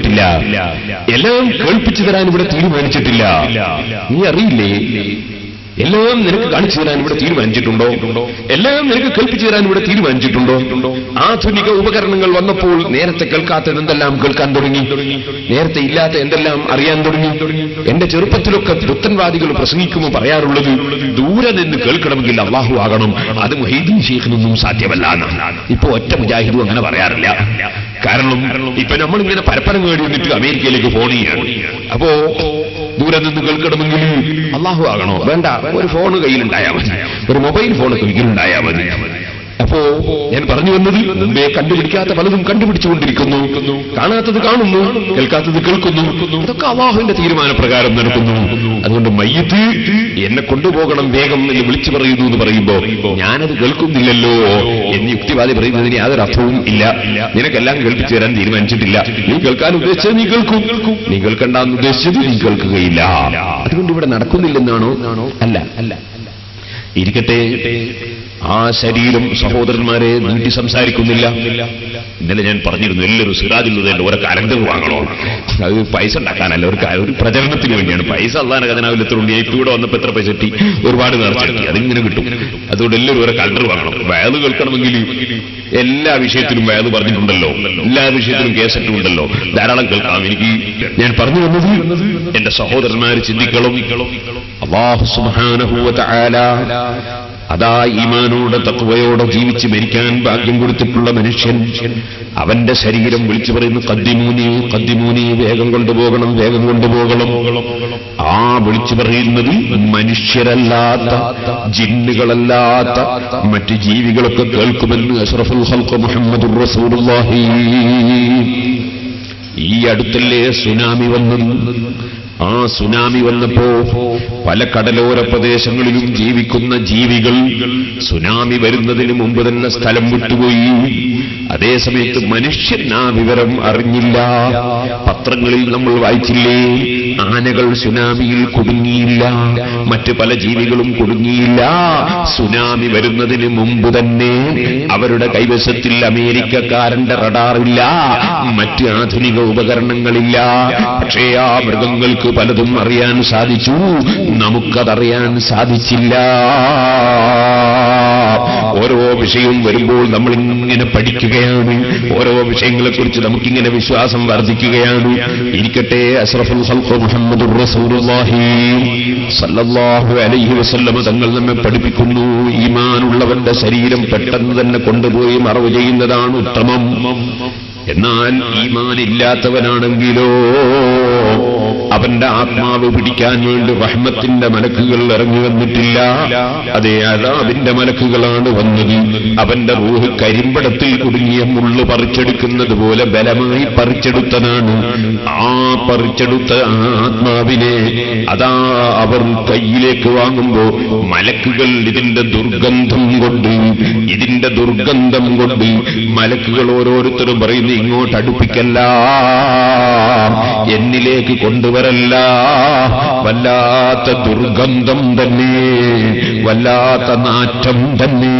A: എല്ലാം കേൾപ്പിച്ചു തരാൻ ഇവിടെ തീരുമാനിച്ചിട്ടില്ല നീ അറിയില്ലേ എല്ലാം നിനക്ക് കാണിച്ചു തരാൻ ഇവിടെ തീരുമാനിച്ചിട്ടുണ്ടോ എല്ലാം നിനക്ക് കേൾപ്പിച്ചു തരാൻ ഇവിടെ തീരുമാനിച്ചിട്ടുണ്ടോ ആധുനിക ഉപകരണങ്ങൾ വന്നപ്പോൾ നേരത്തെ കേൾക്കാത്തത് എന്തെല്ലാം കേൾക്കാൻ തുടങ്ങി നേരത്തെ ഇല്ലാത്ത എന്തെല്ലാം അറിയാൻ തുടങ്ങി എന്റെ ചെറുപ്പത്തിലൊക്കെ പുത്തൻവാദികൾ പ്രസംഗിക്കുമ്പോൾ പറയാറുള്ളത് ദൂരെ നിന്ന് കേൾക്കണമെങ്കിൽ അള്ളാഹു ആകണം അത് മുഹീദ്ദീൻ ഷെയ്ഖിനൊന്നും സാധ്യമല്ല എന്നാണ്. ഇപ്പൊ ഒറ്റ മുജാഹിദും അങ്ങനെ പറയാറില്ല കാരണം ഇപ്പൊ നമ്മൾ ഇങ്ങനെ പരപ്പരം നേടി വന്നിട്ട് അമേരിക്കയിലേക്ക് ഫോൺ ചെയ്യാണ് അപ്പോ ദൂരെ നിന്ന് കേൾക്കണമെങ്കിൽ അള്ളാഹു ആകണോ വേണ്ട ഒരു ഫോൺ കയ്യിലുണ്ടായാൽ മതി ഒരു മൊബൈൽ ഫോൺ കയ്യിലുണ്ടായാൽ മതി അപ്പോ ഞാൻ പറഞ്ഞു വന്നത് മുമ്പേ കണ്ടുപിടിക്കാത്ത പലതും കണ്ടുപിടിച്ചുകൊണ്ടിരിക്കുന്നു കാണാത്തത് കാണുന്നു കേൾക്കാത്തത് കേൾക്കുന്നു അതൊക്കെ അള്ളാഹുവിന്റെ തീരുമാനപ്രകാരം നടക്കുന്നു അതുകൊണ്ട് മയ്യത്ത് എന്നെ കൊണ്ടുപോകണം വേഗം എന്ന് വിളിച്ചു പറയുന്നു എന്ന് പറയുമ്പോ ഞാനത് കേൾക്കുന്നില്ലല്ലോ എന്ന് യുക്തിവാദി പറയുന്നതിന് യാതൊരു അർത്ഥവും ഇല്ല നിനക്കെല്ലാം കേൾപ്പിച്ചു തരാൻ തീരുമാനിച്ചിട്ടില്ല നീ കേൾക്കാൻ ഉദ്ദേശിച്ചത് നീ കേൾക്കും നീ കേൾക്കണ്ടെന്ന് ഉദ്ദേശിച്ചത് നീ കേൾക്കുകയില്ല അതുകൊണ്ട് ഇവിടെ നടക്കുന്നില്ലെന്നാണോ അല്ല അല്ല ഇരിക്കട്ടെ ആ ശരീരം സഹോദരന്മാരെ നീട്ടി സംസാരിക്കുന്നില്ല ഇന്നലെ ഞാൻ പറഞ്ഞിരുന്നു എല്ലാവരും സിറാജുള്ളതല്ല ഓരോ കലണ്ടർ വാങ്ങണോ അത് പൈസ ഉണ്ടാക്കാനല്ല ഒരു ക- ഒരു പ്രചരണത്തിന് വേണ്ടിയാണ് പൈസ അള്ളാന ഖജനാവിൽ എത്ര ഉണ്ട് ഇപ്പൊ ഇവിടെ വന്നപ്പോ എത്ര പൈസ കിട്ടി ഒരുപാട് നേർച്ചെത്തി അതിങ്ങനെ കിട്ടും അതുകൊണ്ട് എല്ലാവരും ഓരോ കലണ്ടർ വാങ്ങണം വയത് കേൾക്കണമെങ്കിൽ എല്ലാ വിഷയത്തിലും വയത് പറഞ്ഞിട്ടുണ്ടല്ലോ എല്ലാ വിഷയത്തിലും കേസറ്റും ഉണ്ടല്ലോ ധാരാളം കേൾക്കാം എനിക്ക് ഞാൻ പറഞ്ഞു വന്നത് എന്റെ സഹോദരന്മാർ ചിന്തിക്കണം അള്ളാഹു സുബ്ഹാനഹു വ തആല അതാ ഈമാനോടെ തത്വയോടെ ജീവിച്ച് മരിക്കാൻ ഭാഗ്യം കൊടുത്തിട്ടുള്ള മനുഷ്യൻ അവന്റെ ശരീരം വിളിച്ചു പറയുന്നു കദ്ദിമൂനി കദ്ദിമൂനി വേഗം കൊണ്ടുപോകണം വേഗം കൊണ്ടുപോകണം ആ വിളിച്ചു പറയുന്നത് മനുഷ്യരല്ലാത്ത ജിന്നുകളല്ലാത്ത മറ്റ് ജീവികളൊക്കെ കേൾക്കുമെന്ന് അഷ്റഫുൽ ഹൽക്ക് മുഹമ്മദ് റസൂലുള്ളാഹി ഈ അടുത്തല്ലേ സുനാമി വന്നു ആ സുനാമി വന്നപ്പോ പല കടലോര പ്രദേശങ്ങളിലും ജീവിക്കുന്ന ജീവികൾ സുനാമി വരുന്നതിന് മുമ്പ് തന്നെ സ്ഥലം വിട്ടുപോയി അതേസമയത്ത് മനുഷ്യൻ ആ വിവരം അറിഞ്ഞില്ല പത്രങ്ങളിൽ നമ്മൾ വായിച്ചില്ലേ ആനകൾ സുനാമിയിൽ കുടുങ്ങിയില്ല മറ്റ് പല ജീവികളും കുടുങ്ങിയില്ല സുനാമി വരുന്നതിന് മുമ്പ് തന്നെ അവരുടെ കൈവശത്തിൽ അമേരിക്കക്കാരന്റെ റഡാറില്ല മറ്റ് ആധുനിക ഉപകരണങ്ങളില്ല പക്ഷേ ആ മൃഗങ്ങൾക്ക് പലതും അറിയാൻ സാധിച്ചു നമുക്കതറിയാൻ സാധിച്ചില്ല ഓരോ വിഷയവും വരുമ്പോൾ നമ്മൾ ഇങ്ങനെ പഠിക്കുകയാണ് ഓരോ വിഷയങ്ങളെക്കുറിച്ച് നമുക്കിങ്ങനെ വിശ്വാസം വർദ്ധിക്കുകയാണ് ഇരിക്കട്ടെ അഷ്റഫുൽ ഖൽഖ് മുഹമ്മദുർ റസൂലുള്ളാഹി സല്ലല്ലാഹു അലൈഹി വസല്ലമ തങ്ങൾ നമ്മെ പഠിപ്പിക്കുന്നു ഈമാനുള്ളവന്റെ ശരീരം പെട്ടെന്ന് തന്നെ കൊണ്ടുപോയി മറവ് ചെയ്യുന്നതാണ് ഉത്തമം എന്നാൽ ഈമാനില്ലാത്തവനാണെങ്കിലോ അവന്റെ ആത്മാവ് പിടിക്കാൻ വേണ്ടി റഹ്മത്തിന്റെ മലക്കുകൾ ഇറങ്ങി വന്നിട്ടില്ല അതേ അതാബിന്റെ മലക്കുകളാണ് വന്നത് അവന്റെ റൂഹ് കരിമ്പടത്തിൽ കുടുങ്ങിയ മുള്ളു പറിച്ചെടുക്കുന്നത് പോലെ ബലമായി പറിച്ചെടുത്തതാണ് ആ പറിച്ചെടുത്ത ആ ആത്മാവിനെ അതാ അവർ കയ്യിലേക്ക് വാങ്ങുമ്പോ മലക്കുകൾ ഇതിന്റെ ദുർഗന്ധം കൊണ്ട് ഇതിന്റെ ദുർഗന്ധം കൊണ്ട് മലക്കുകൾ ഓരോരുത്തരും പറയുന്നു ഇങ്ങോട്ട് അടുപ്പിക്കല്ല എന്നിലേക്ക് കൊണ്ടുവരല്ല വല്ലാത്ത ദുർഗന്ധം തന്നെ വല്ലാത്ത നാറ്റം തന്നെ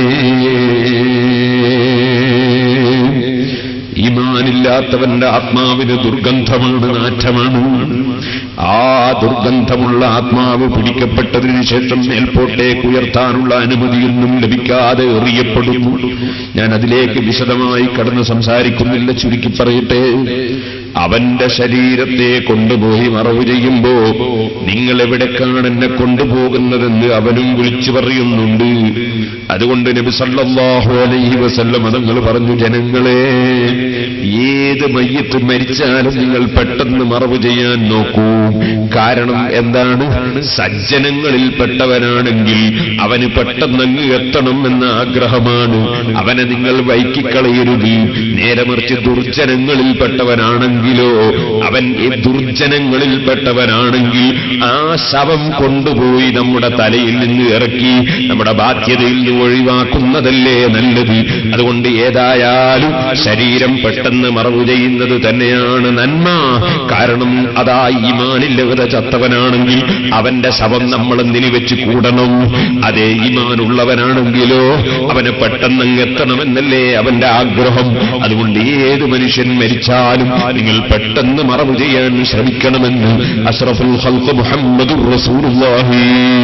A: ഈമാനില്ലാത്തവന്റെ ആത്മാവിന് ദുർഗന്ധമാണ് നാറ്റമാണ് ആ ദുർഗന്ധമുള്ള ആത്മാവ് പിടിക്കപ്പെട്ടതിനു ശേഷം മേൽപോട്ടേക്ക് ഉയർത്താനുള്ള അനുമതിയൊന്നും ലഭിക്കാതെ എറിയപ്പെടുന്നു ഞാൻ അതിലേക്ക് വിശദമായി കടന്ന് സംസാരിക്കുന്നില്ല ചുരുക്കി പറയട്ടെ അവന്റെ ശരീരത്തെ കൊണ്ടുപോയി മറവ് ചെയ്യുമ്പോ നിങ്ങൾ എവിടേക്കാണ് എന്നെ കൊണ്ടുപോകുന്നതെന്ന് അവനും വിളിച്ചു പറയുന്നുണ്ട് അതുകൊണ്ട് നബി സല്ലല്ലാഹു അലൈഹി വസല്ലം തങ്ങൾ പറഞ്ഞു ജനങ്ങളെ ഏത് മയ്യത്ത് മരിച്ചാലും നിങ്ങൾ പെട്ടെന്ന് മറവ് ചെയ്യാൻ നോക്കൂ കാരണം എന്താണ് സജ്ജനങ്ങളിൽപ്പെട്ടവനാണെങ്കിൽ അവന് പെട്ടെന്നങ്ങ് എത്തണം എന്ന ആഗ്രഹമാണ് അവനെ നിങ്ങൾ വൈക്കിക്കളയരുത് നേരെ മറിച്ച് ദുർജനങ്ങളിൽപ്പെട്ടവനാണെങ്കിലോ അവൻ ഈ ദുർജനങ്ങളിൽപ്പെട്ടവനാണെങ്കിൽ ആ ശവം കൊണ്ടുപോയി നമ്മുടെ തലയിൽ നിന്ന് ഇറക്കി നമ്മുടെ ബാധ്യതയിൽ നിന്ന് ഒഴിവാക്കുന്നതല്ലേ നല്ലത് അതുകൊണ്ട് ഏതായാലും ശരീരം പെട്ടെന്ന് മറവു ചെയ്യുന്നത് തന്നെയാണ് നന്മ കാരണം അതാ ഈമാനില്ലവത ചത്തവനാണെങ്കിൽ അവന്റെ ശവം നമ്മൾ എന്തിനു വെച്ച് കൂടണം അതേ ഈമാനുള്ളവനാണെങ്കിലോ അവന് പെട്ടെന്ന് അങ്ങ് എത്തണമെന്നല്ലേ അവന്റെ ആഗ്രഹം അതുകൊണ്ട് ഏത് മനുഷ്യൻ മരിച്ചാലും നിങ്ങൾ പെട്ടെന്ന് മറവ് ചെയ്യാൻ ശ്രമിക്കണമെന്ന് അഷ്റഫുൽ ഖൽഖ് മുഹമ്മദുർ റസൂലുള്ളാഹി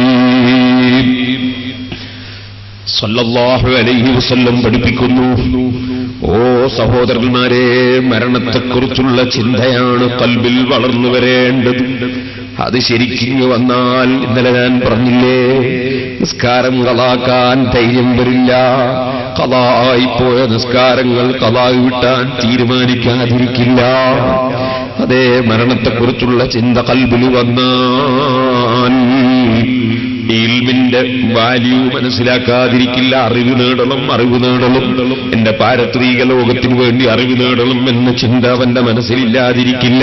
A: സല്ലല്ലാഹു അലൈഹി വസല്ലം പഠിപ്പിക്കുന്നു ഓ സഹോദരന്മാരെ മരണത്തെക്കുറിച്ചുള്ള ചിന്തയാണ് കൽബിൽ വളർന്നു വരേണ്ടത് അത് ശരിക്കും വന്നാൽ ഇന്നലെ ഞാൻ പറഞ്ഞില്ലേ നിസ്കാരം കളാക്കാൻ ധൈര്യം വരില്ല കലായിപ്പോയ നിസ്കാരങ്ങൾ കലായി വിട്ടാൻ തീരുമാനിക്കാതിരിക്കില്ല അതേ മരണത്തെക്കുറിച്ചുള്ള ചിന്ത കൽബിൽ വന്നാൽ ഇൽമിന്റെ വാല്യൂ മനസ്സിലാക്കാതിരിക്കില്ല അറിവ് നേടണം അറിവ് നേടണം എന്റെ പാരത്രീക ലോകത്തിനു വേണ്ടി അറിവ് നേടണം എന്ന ചിന്ത അവന്റെ മനസ്സിലില്ലാതിരിക്കില്ല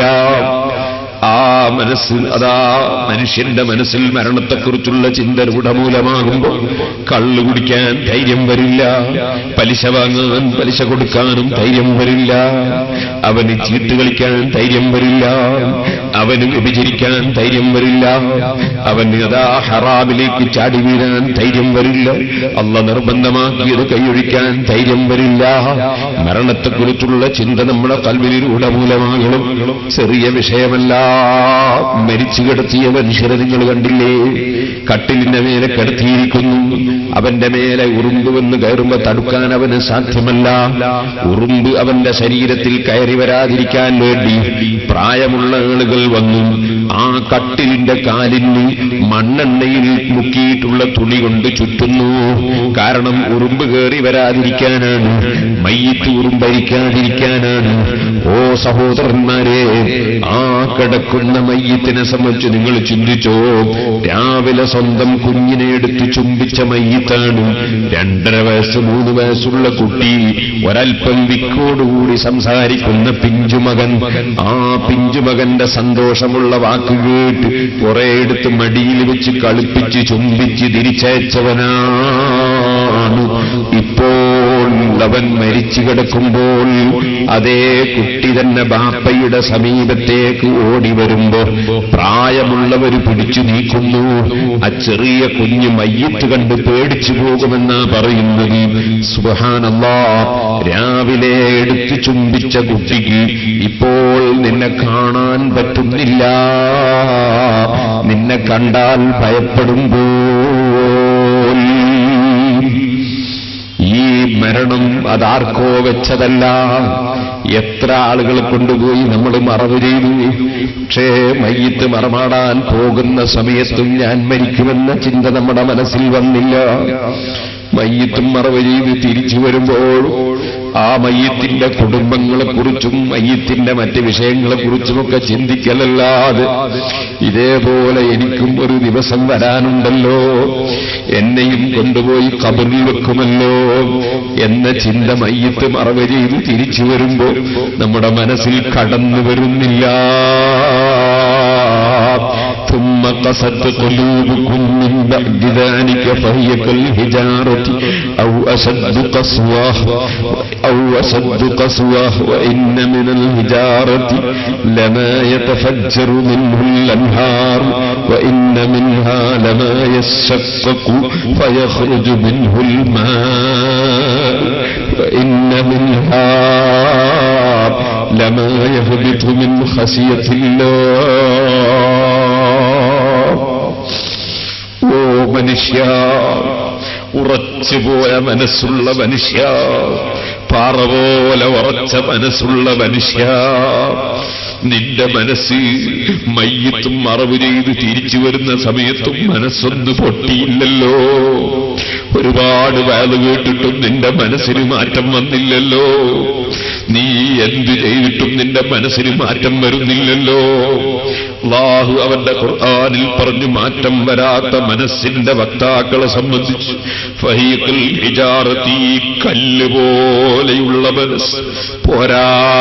A: ആ മനസ്സിൽ അതാ മനുഷ്യന്റെ മനസ്സിൽ മരണത്തെക്കുറിച്ചുള്ള ചിന്ത രൂഢമൂലമാകുമ്പോൾ കള്ളു കുടിക്കാൻ ധൈര്യം വരില്ല പലിശ വാങ്ങാൻ പലിശ കൊടുക്കാനും ധൈര്യം വരില്ല അവന് ചീട്ട് കളിക്കാൻ ധൈര്യം വരില്ല അവന് വ്യഭിചരിക്കാൻ ധൈര്യം വരില്ല അവന് അതാ ഹറാമിലേക്ക് ചാടി വീഴാൻ ധൈര്യം വരില്ല അല്ല നിർബന്ധമാക്കിയത് കൈയൊഴിക്കാൻ ധൈര്യം വരില്ല മരണത്തെക്കുറിച്ചുള്ള ചിന്ത നമ്മുടെ കൽവിലൂടെ മൂലമാകണം ചെറിയ വിഷയമല്ല മരിച്ചു കിടത്തിയ മനുഷ്യരെ നിങ്ങൾ കണ്ടില്ലേ കട്ടിലിന്റെ മേലെ കിടത്തിയിരിക്കുന്നു അവന്റെ മേലെ ഉറുമ്പ് വന്ന് കയറുമ്പോ തടുക്കാൻ അവന് സാധ്യമല്ല ഉറുമ്പ് അവന്റെ ശരീരത്തിൽ കയറി വരാതിരിക്കാൻ വേണ്ടി പ്രായമുള്ള ആളുകൾ വന്നു ആ കട്ടിലിന്റെ കാലിന് മണ്ണെണ്ണയിൽ മുക്കിയിട്ടുള്ള തുണി കൊണ്ട് ചുറ്റുന്നു കാരണം ഉറുമ്പ് കയറി വരാതിരിക്കാനാണ് മയ്യത്ത് ഉറുമ്പരിക്കാതിരിക്കാനാണ് ഓ സഹോദരന്മാരെ ആ കിടക്കുന്ന മയ്യത്തിനെ സംബന്ധിച്ച് നിങ്ങൾ ചിന്തിച്ചോ രാവിലെ സ്വന്തം കുഞ്ഞിനെ എടുത്ത് ചുംബിച്ച മയ്യത്താണ് രണ്ടര വയസ്സ് മൂന്ന് വയസ്സുള്ള കുട്ടി ഒരൽപ്പം വിക്കോടുകൂടി സംസാരിക്കുന്ന പിഞ്ചുമകൻ ആ പിഞ്ചുമകന്റെ സന്തോഷമുള്ള വാക്ക് കേട്ട് കുറെ എടുത്ത് മടിയിൽ വെച്ച് കളിപ്പിച്ച് ചുംബിച്ച് തിരിച്ചയച്ചവനാണ് ഇപ്പോൾ അവൻ മരിച്ചു കിടക്കുമ്പോൾ അതേ കുട്ടി തന്നെ ബാപ്പയുടെ സമീപത്തേക്ക് ഓടി വരുമ്പോ പ്രായമുള്ളവർ പിടിച്ചു നീക്കുന്നു ആ ചെറിയ കുഞ്ഞ് മയ്യത്ത് കണ്ട് പേടിച്ചു പോകുമെന്നാ പറയുന്നത് സുബഹാനല്ലാ രാവിലെ എടുത്തു ചുംബിച്ച കുട്ടിക്ക് ഇപ്പോൾ നിന്നെ കാണാൻ പറ്റുന്നില്ല നിന്നെ കണ്ടാൽ ഭയപ്പെടുമ്പോൾ ഈ മരണം അതാർക്കോ വെച്ചതല്ല എത്ര ആളുകളെ കൊണ്ടുപോയി നമ്മൾ മറവ് ചെയ്തു പക്ഷേ മയ്യത്ത് മറമാടാൻ പോകുന്ന സമയത്തും ഞാൻ മരിക്കുമെന്ന ചിന്ത നമ്മുടെ മനസ്സിൽ വന്നില്ല മയ്യത്തും മറവ് ചെയ്ത് തിരിച്ചു വരുമ്പോൾ ആ മയ്യത്തിന്റെ കുടുംബങ്ങളെക്കുറിച്ചും മയ്യത്തിന്റെ മറ്റ് വിഷയങ്ങളെക്കുറിച്ചുമൊക്കെ ചിന്തിക്കലല്ലാതെ ഇതേപോലെ എനിക്കും ഒരു ദിവസം വരാനുണ്ടല്ലോ എന്നെയും കൊണ്ടുപോയി കബറിൽ വെക്കുമല്ലോ എന്ന ചിന്ത മയ്യത്ത് മറവ് ചെയ്ത് തിരിച്ചു വരുമ്പോ നമ്മുടെ മനസ്സിൽ കടന്നു വരുന്നില്ല ثم قست قلوبكم من بعد ذلك فهي كالحجارة أو أشد قسوة أو أشد قسوة وإن من الحجارة لما يتفجر منه الأنهار وإن منها لما يشقق فيخرج منه الماء وإن منها لما يهبط من خشية الله ഓ മനുഷ്യ ഉറച്ചുപോയ മനസ്സുള്ള മനുഷ്യ പാറ പോലെ ഉറച്ച മനസ്സുള്ള മനുഷ്യ നിന്റെ മനസ്സ് മയ്യത്തും മറവ് ചെയ്ത് തിരിച്ചു വരുന്ന സമയത്തും മനസ്സൊന്ന് പൊട്ടിയില്ലല്ലോ ഒരുപാട് വയത് കേട്ടിട്ടും നിന്റെ മനസ്സിന് മാറ്റം വന്നില്ലല്ലോ നീ എന്തു ചെയ്തിട്ടും നിന്റെ മനസ്സിന് മാറ്റം വരുന്നില്ലല്ലോ അള്ളാഹു അവന്റെ ഖുർആനിൽ പറഞ്ഞു മാറ്റം വരാത്ത മനസ്സിന്റെ വക്താക്കളെ സംബന്ധിച്ച് ഫഹീഖുൽ ഹിജാറത്തി കല്ല് പോലെയുള്ള മനസ്സ് പോരാ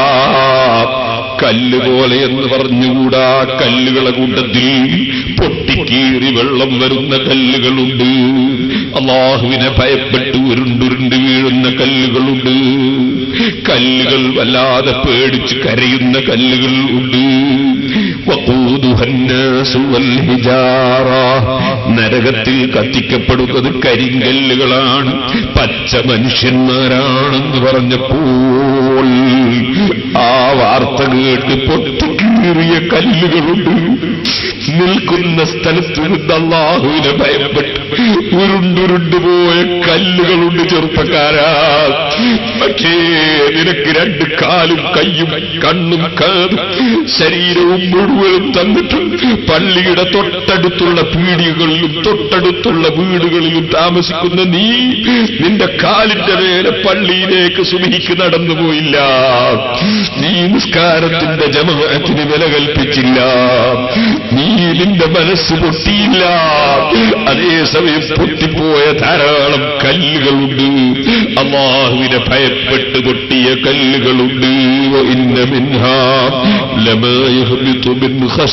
A: കല്ല് പോലെ എന്ന് പറഞ്ഞുകൂടാ കല്ലുകളെ കൂട്ടത്തിൽ പൊട്ടിക്കീറി വെള്ളം വരുന്ന കല്ലുകളുണ്ട് അള്ളാഹുവിനെ ഭയപ്പെട്ട് ഉരുണ്ടുരുണ്ട് വീഴുന്ന കല്ലുകളുണ്ട് കല്ലുകൾ വല്ലാതെ പേടിച്ച് കരയുന്ന കല്ലുകൾ ഉണ്ട് വഖൂദുഹ الناس والحجارة. നരകത്തിൽ കത്തിക്കപ്പെടുന്നത് കരിങ്കല്ലുകളാണ് പച്ച മനുഷ്യന്മാരാണെന്ന് പറഞ്ഞപ്പോൾ ആ വാർത്ത കേട്ട് പൊട്ടിക്കീറിയ കല്ലുകളുണ്ട് നിൽക്കുന്ന സ്ഥലത്ത് നിന്ന് അള്ളാഹുവിനെ ഭയപ്പെട്ട് ഉരുണ്ടുരുണ്ടു പോയ കല്ലുകളുണ്ട് ചെറുപ്പക്കാരാ പക്ഷേ നിനക്ക് രണ്ട് കാലും കയ്യും കണ്ണും കാതും ശരീരവും മുഴുവനും തന്നിട്ടുണ്ട് പള്ളിയുടെ തൊട്ടടുത്തുള്ള പീടികകളിലും തൊട്ടടുത്തുള്ള വീടുകളിലും താമസിക്കുന്ന നീ നിന്റെ കാലിന്റെ മേലെ പള്ളിയിലേക്ക് സുമിക്ക് നടന്നു പോയില്ല നീ നിസ്കാരത്തിന്റെ ജമാഅത്തിന് വില കൽപ്പിച്ചില്ല നീ നിന്റെ മനസ്സ് പൊട്ടിയില്ല അതേസമയം പൊട്ടിപ്പോയ ധാരാളം കല്ലുകളുണ്ട് അള്ളാഹുവിനെ ഭയപ്പെട്ട് പൊട്ടിയ കല്ലുകളുണ്ട് ഇന്ന മിൻഹ ലമാ യഹ്ബിതു മിൻ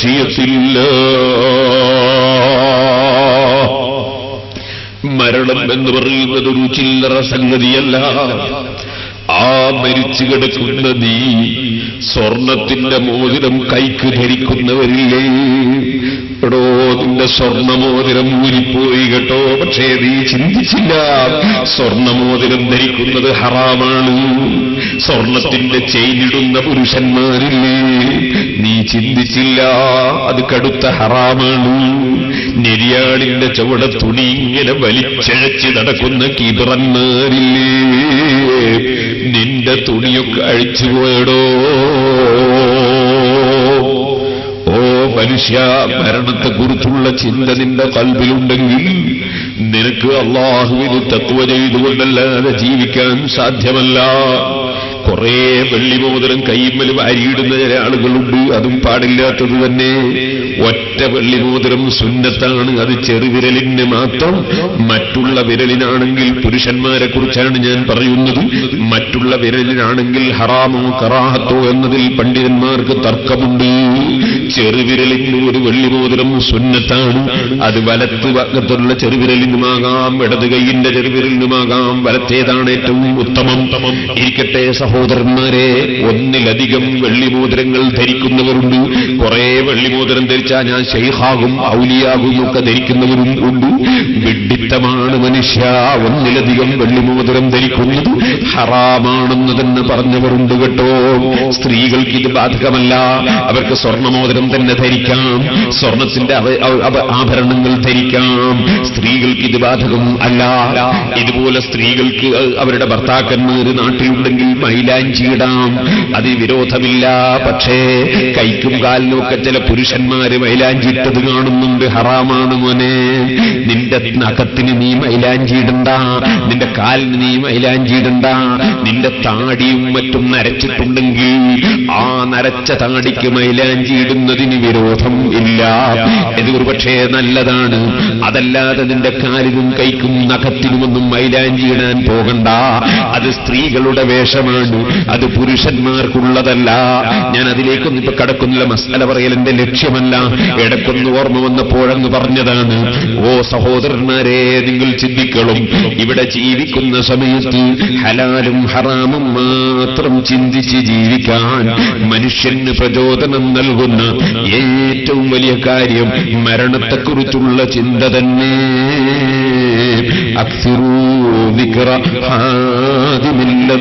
A: ഖശിയത്തില്ലാ മരണം എന്ന് പറയുന്നത് ഒരു ചില്ലറ സംഗതിയല്ല ആ മരിച്ചു കിടക്കുന്ന നീ സ്വർണത്തിന്റെ മോതിരം കൈക്ക് ധരിക്കുന്നവരില്ലേ എടോ നിന്റെ സ്വർണമോതിരം ഊരിപ്പോയി കേട്ടോ പക്ഷേ നീ ചിന്തിച്ചില്ല സ്വർണമോതിരം ധരിക്കുന്നത് ഹറാമാണ് സ്വർണത്തിന്റെ ചെയിനിടുന്ന പുരുഷന്മാരില്ലേ നീ ചിന്തിച്ചില്ല അത് കടുത്ത ഹറാമാണ് നെരിയാടിന്റെ ചുവട തുണി ഇങ്ങനെ വലിച്ചഴച്ച് നടക്കുന്ന കീബറന്മാരില്ലേ നിന്റെ തുണിയൊക്കെ അഴിച്ചു പോയടോ ഓ മനുഷ്യ മരണത്തെക്കുറിച്ചുള്ള ചിന്ത നിന്റെ കൽവിലുണ്ടെങ്കിൽ നിനക്ക് അള്ളാഹുവിന് തത്വ ചെയ്തുകൊണ്ടല്ലാതെ ജീവിക്കാൻ സാധ്യമല്ല കുറേ വെള്ളിമോതിരം കൈമ്മൽ വാരിയിടുന്ന ചില ആളുകളുണ്ട് അതും പാടില്ലാത്തത് തന്നെ ഒറ്റ വെള്ളിമോതിരം സുന്നത്താണ് അത് ചെറുവിരലിന് മാത്രം മറ്റുള്ള വിരലിനാണെങ്കിൽ പുരുഷന്മാരെ കുറിച്ചാണ് ഞാൻ പറയുന്നത് മറ്റുള്ള വിരലിനാണെങ്കിൽ ഹറാമോ കറാഹത്തോ എന്നതിൽ പണ്ഡിതന്മാർക്ക് തർക്കമുണ്ട് ചെറുവിരലിന് ഒരു വെള്ളിമോതിരം സുന്നത്താണ് അത് വലത്ത് ഭാഗത്തുള്ള ചെറുവിരലിനുമാകാം ഇടത് കൈയിന്റെ ചെറുവിരലിനുമാകാം വലത്തേതാണ് ഏറ്റവും ഉത്തമം ഇരിക്കട്ടെ സഹോദരന്മാരെ ഒന്നിലധികം വെള്ളിമോതിരങ്ങൾ ധരിക്കുന്നവരുണ്ട് കുറെ വെള്ളിമോതിരം ധരിച്ചാൽ ഞാൻ ഷെയ്ഖാകും ഔലിയാകും ഒക്കെ ധരിക്കുന്നവരും ഉണ്ട് വിഡിത്തമാണ് മനുഷ്യ ഒന്നിലധികം വെള്ളിമോതിരം ധരിക്കുന്നത് ഹറാമാണെന്ന് തന്നെ പറഞ്ഞവരുണ്ട് കേട്ടോ സ്ത്രീകൾക്ക് ഇത് ബാധകമല്ല അവർക്ക് സ്വർണമോതിരം തന്നെ ധരിക്കാം സ്വർണത്തിന്റെ അവ- അവ- അവ- ആഭരണങ്ങൾ ധരിക്കാം സ്ത്രീകൾക്ക് ഇത് ബാധകം അല്ല ഇതുപോലെ സ്ത്രീകൾക്ക് അവരുടെ ഭർത്താക്കന്മാര് നാട്ടിലുണ്ടെങ്കിൽ മൈലാഞ്ചി ഇടാം അത് വിരോധമില്ല പക്ഷേ കൈക്കും കാലിനും ഒക്കെ ചില പുരുഷന്മാര് മൈലാഞ്ചി ഇട്ടത് കാണുന്നുണ്ട് ഹറാമാണ് മോനെ നിന്റെ നഖത്തിന് നീ മൈലാഞ്ചി ഇടണ്ട നിന്റെ കാലിന് നീ മൈലാഞ്ചി ഇടണ്ട നിന്റെ താടിയും മറ്റും നരച്ചിട്ടുണ്ടെങ്കിൽ ആ നരച്ച താടിക്ക് മൈലാഞ്ചി ഇടുന്നതിന് വിരോധം ഇല്ല ഇത് ഒരുപക്ഷേ നല്ലതാണ് അതല്ലാതെ നിന്റെ കാലിനും കൈക്കും നഖത്തിനുമൊന്നും മൈലാഞ്ചി ഇടാൻ പോകണ്ട അത് സ്ത്രീകളുടെ വേഷമാണ് അത് പുരുഷന്മാർക്കുള്ളതല്ല ഞാൻ അതിലേക്കൊന്നും ഇപ്പൊ കടക്കുന്നില്ല മസാല പറയൽ എന്റെ ലക്ഷ്യമല്ല ഇടക്കൊന്ന് ഓർമ്മ വന്നപ്പോഴെന്ന് പറഞ്ഞതാണ് ഓ സഹോദരന്മാരെ നിങ്ങൾ ചിന്തിക്കണം ഇവിടെ ജീവിക്കുന്ന സമയത്ത് ഹലാലും ഹറാമും മാത്രം ചിന്തിച്ച് ജീവിക്കാൻ മനുഷ്യന് പ്രചോദനം നൽകുന്ന ഏറ്റവും വലിയ കാര്യം മരണത്തെക്കുറിച്ചുള്ള ചിന്ത തന്നെ അക്സിറൂ ذكر حادم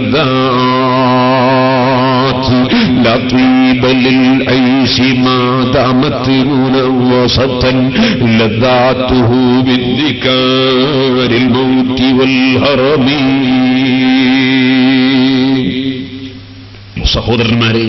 A: اللذات لا طيب للعيش ما دامت منوصة لذاته بالذكار الموت والهرم സഹോദരന്മാരെ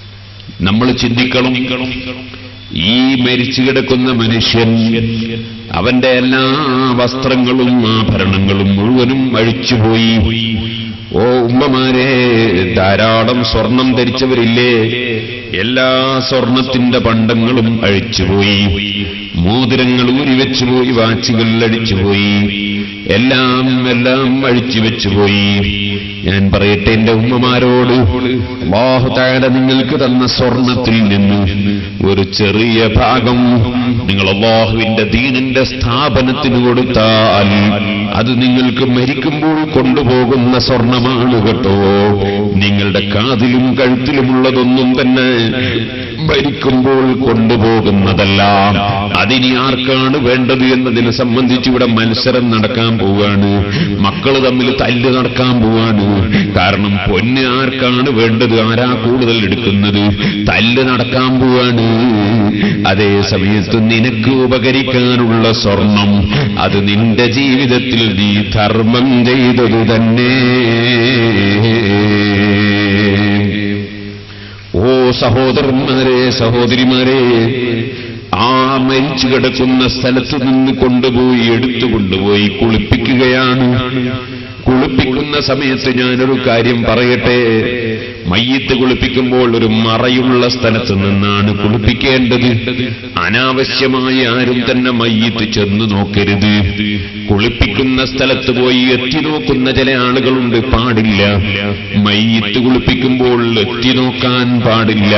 A: നമ്മൾ ചിന്തിക്കണം ഈ മരിച്ചു കിടക്കുന്ന മനുഷ്യൻ അവന്റെ എല്ലാ വസ്ത്രങ്ങളും ആഭരണങ്ങളും മുഴുവനും അഴിച്ചുപോയി ഓ ഉമ്മമാരെ ധാരാളം സ്വർണം ധരിച്ചവരില്ലേ എല്ലാ സ്വർണത്തിന്റെ പണ്ടങ്ങളും അഴിച്ചുപോയി മോതിരങ്ങൾ ഊരിവെച്ചുപോയി വാച്ചുകൾ അടിച്ചുപോയി എല്ലാം എല്ലാം അഴിച്ചു വെച്ചുപോയി ഞാൻ പറയട്ടെ എന്റെ ഉമ്മമാരോട് അല്ലാഹു തആല നിങ്ങൾക്ക് തന്ന സ്വർണത്തിൽ നിന്ന് ഒരു ചെറിയ ഭാഗം നിങ്ങൾ അള്ളാഹുവിന്റെ ദീനിന്റെ സ്ഥാപനത്തിന് കൊടുത്താൽ അത് നിങ്ങൾക്ക് മരിക്കുമ്പോൾ കൊണ്ടുപോകുന്ന സ്വർണമാണ് കേട്ടോ നിങ്ങളുടെ കാതിലും കഴുത്തിലുമുള്ളതൊന്നും തന്നെ മരിക്കുമ്പോൾ കൊണ്ടുപോകുന്നതല്ല അതിനി ആർക്കാണ് വേണ്ടത് എന്നതിനെ സംബന്ധിച്ച് ഇവിടെ മത്സരം നടക്കാൻ പോവാണ് മക്കൾ തമ്മിൽ തല്ല് നടക്കാൻ പോവാണ് കാരണം പൊന്ന് ആർക്കാണ് വേണ്ടത് ആരാ കൂടുതൽ എടുക്കുന്നത് തല്ല് നടക്കാൻ പോവാണ് അതേ സമയത്ത് നിനക്ക് ഉപകരിക്കാനുള്ള സ്വർണം അത് നിന്റെ ജീവിതത്തിൽ നീ ധർമ്മം ചെയ്തത് തന്നെ ഓ സഹോദരന്മാരെ സഹോദരിമാരെ ആ മരിച്ചു കിടക്കുന്ന സ്ഥലത്ത് നിന്ന് കൊണ്ടുപോയി എടുത്തു കൊണ്ടുപോയി കുളിപ്പിക്കുകയാണ് കുളിപ്പിക്കുന്ന സമയത്ത് ഞാനൊരു കാര്യം പറയട്ടെ മയ്യത്ത് കുളിപ്പിക്കുമ്പോൾ ഒരു മറയുള്ള സ്ഥലത്ത് നിന്നാണ് കുളിപ്പിക്കേണ്ടത് അനാവശ്യമായി ആരും തന്നെ മയ്യത്ത് ചെന്ന് നോക്കരുത് കുളിപ്പിക്കുന്ന സ്ഥലത്ത് പോയി എത്തി നോക്കുന്ന ചില ആളുകളുണ്ട് പാടില്ല മയ്യത്ത് കുളിപ്പിക്കുമ്പോൾ എത്തി നോക്കാൻ പാടില്ല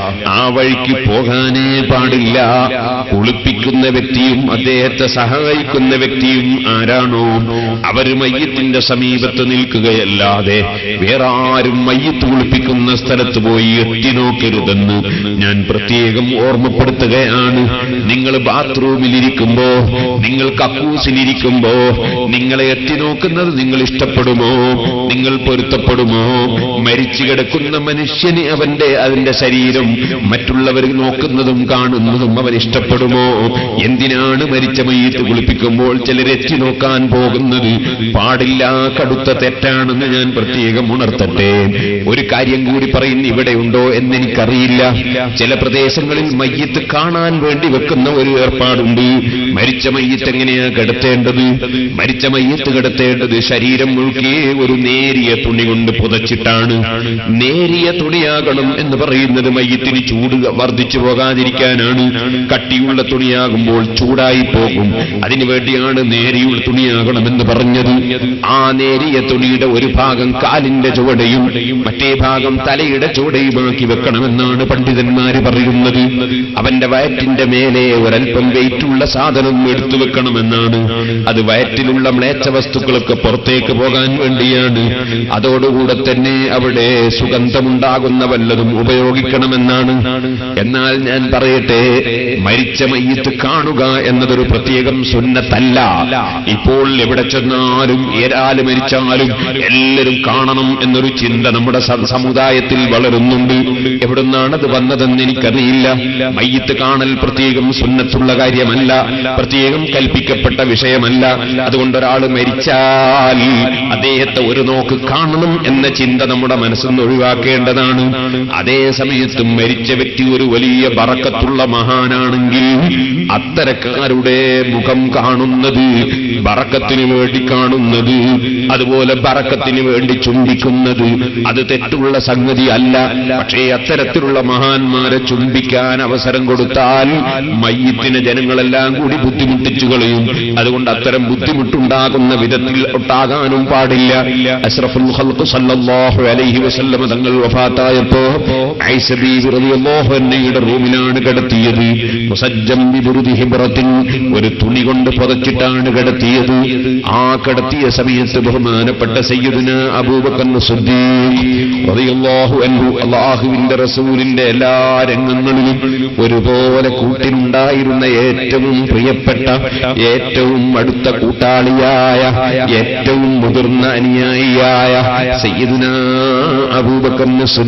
A: ആ വഴിക്ക് പോകാനേ പാടില്ല കുളിപ്പിക്കുന്ന വ്യക്തിയും അദ്ദേഹത്തെ സഹായിക്കുന്ന വ്യക്തിയും ആരാണോ അവര് മയ്യത്തിന്റെ സമീപത്ത് നിൽക്കുകയല്ലാതെ വേറെ ആരും മയ്യത്ത് കുളിപ്പിക്കുന്ന സ്ഥലത്ത് പോയി എത്തി നോക്കരുതെന്ന് ഞാൻ പ്രത്യേകം ഓർമ്മപ്പെടുത്തുകയാണ് നിങ്ങൾ ബാത്റൂമിലിരിക്കുമ്പോ നിങ്ങൾ കക്കൂസിലിരിക്കുമ്പോ നിങ്ങളെ എത്തി നോക്കുന്നത് നിങ്ങൾ ഇഷ്ടപ്പെടുമോ നിങ്ങൾ പൊരുത്തപ്പെടുമോ മരിച്ചു കിടക്കുന്ന മനുഷ്യന് അവന്റെ അതിന്റെ ശരീരം മറ്റുള്ളവർ നോക്കുന്നതും കാണുന്നതും അവൻ ഇഷ്ടപ്പെടുമോ എന്തിനാണ് മരിച്ച മയ്യത്ത് കുളിപ്പിക്കുമ്പോൾ ചിലർ എത്തി നോക്കാൻ പോകുന്നത് പാടില്ല കടുത്ത തെറ്റാണെന്ന് ഞാൻ പ്രത്യേകം ഉണർത്തട്ടെ ഒരു കാര്യം കൂടി പറയുന്ന ഇവിടെയുണ്ടോ എന്നെനിക്കറിയില്ല ചില പ്രദേശങ്ങളിൽ മയ്യത്ത് കാണാൻ വേണ്ടി വെക്കുന്ന ഒരു ഏർപ്പാടുണ്ട് മരിച്ച മയ്യത്ത് എങ്ങനെയാ കിടത്തേണ്ടത് മരിച്ച മയ്യത്ത് കിടത്തേണ്ടത് ശരീരം മുഴുക്കി ഒരു നേരിയ തുണി കൊണ്ട് പുതച്ചിട്ടാണ് നേരിയ തുണിയാകണം എന്ന് പറയുന്നത് മയ്യത്തിന് ചൂട് വർദ്ധിച്ചു പോകാതിരിക്കാനാണ് കട്ടിയുള്ള തുണിയാകുമ്പോൾ ചൂടായി പോകും അതിനുവേണ്ടിയാണ് നേരിയുള്ള തുണിയാകണമെന്ന് പറഞ്ഞത് ആ നേരിയ തുണിയുടെ ഒരു ഭാഗം കാലിന്റെ ചുവടയും മറ്റേ ഭാഗം തലയുടെ ചുവടയുമാക്കി വെക്കണമെന്നാണ് പണ്ഡിതന്മാര് പറയുന്നത് അവന്റെ വയറ്റിന്റെ മേലെ ഒരൽപ്പം വെയിറ്റുള്ള സാധനം എടുത്തു വെക്കണമെന്നാണ് അത് വയറ്റിലുള്ള മ്ലേച്ഛ വസ്തുക്കളൊക്കെ പുറത്തേക്ക് പോകാൻ വേണ്ടിയാണ് അതോടുകൂടെ തന്നെ അവിടെ സുഗന്ധമുണ്ടാകുന്ന വല്ലതും ഉപയോഗിക്കണമെന്നാണ് എന്നാൽ ഞാൻ പറയട്ടെ മരിച്ച മയ്യത്ത് കാണുക എന്നതൊരു പ്രത്യേകം സുന്നത്തല്ല ഇപ്പോൾ എവിടെ ചെന്നാലും ഏരാല് മരിച്ചാലും എല്ലാവരും കാണണം എന്നൊരു ചിന്ത നമ്മുടെ സ- സമുദായത്തിൽ വളരുന്നുണ്ട് എവിടുന്നാണ് അത് വന്നതെന്ന് എനിക്കറിയില്ല മയ്യത്ത് കാണൽ പ്രത്യേകം സുന്നത്തുള്ള കാര്യമല്ല പ്രത്യേകം കൽപ്പിക്കപ്പെട്ട വിഷയമല്ല അതുകൊണ്ട് ഒരാൾ മരിച്ചാൽ അദ്ദേഹത്തെ ഒരു നോക്ക് കാണണം എന്ന ചിന്ത നമ്മുടെ മനസ്സിൽ നിന്ന് ഒഴിവാക്കേണ്ടതാണ് അതേ സമയത്ത് മരിച്ച വ്യക്തി ഒരു വലിയ ബറക്കത്തുള്ള മഹാനാണെങ്കിൽ അത്തരക്കാരുടെ മുഖം കാണുന്നത് ബറക്കത്തിന് വേണ്ടി കാണുന്നത് അതുപോലെ ബറക്കത്തിന് വേണ്ടി ചുംബിക്കുന്നത് അത് തെറ്റുള്ള സംഗതി അല്ല പക്ഷേ അത്തരത്തിലുള്ള മഹാന്മാരെ ചുംബിക്കാൻ അവസരം കൊടുത്താൽ മയ്യത്തിന് ജനങ്ങളെല്ലാം കൂടി ബുദ്ധിമുട്ടിച്ചു കളയും അതുകൊണ്ട് അത്തരം ബുദ്ധിമുട്ടുണ്ടാകുന്ന വിധത്തിൽ ഒട്ടാകാനും പാടില്ല അഷ്റഫുൽ ഖൽഖ് സല്ലല്ലാഹു അലൈഹി വസല്ലമ തങ്ങൾ വഫാത്തായപ്പോ ഐസ ബീവി റളിയല്ലാഹു അൻഹയുടെ റൂമിലാണ് കിടത്തിയത് മുസജ്ജം ബിബുറുദി ഹിബ്റത്തിൻ ഒരു തുണി കൊണ്ട് പുതച്ചിട്ടാണ് കിടത്തിയത് ആ കിടത്തിയ സമയത്ത് ബഹുമാനപ്പെട്ട സയ്യിദുന അബൂബക്കർ സിദ്ദീഖ് റളിയല്ലാഹു അൻഹു അല്ലാഹുവിന്റെ റസൂലിന്റെ എല്ലാ രംഗങ്ങളിലും ഒരുപോലെ കൂട്ടിനുണ്ടായിരുന്ന ഏറ്റവും പ്രിയപ്പെട്ട ഏറ്റവും അടുത്ത കൂട്ടാളിയായ ഏറ്റവും മുതിർന്ന അനുയായിയായ സയ്യിദുന അബൂബക്കർ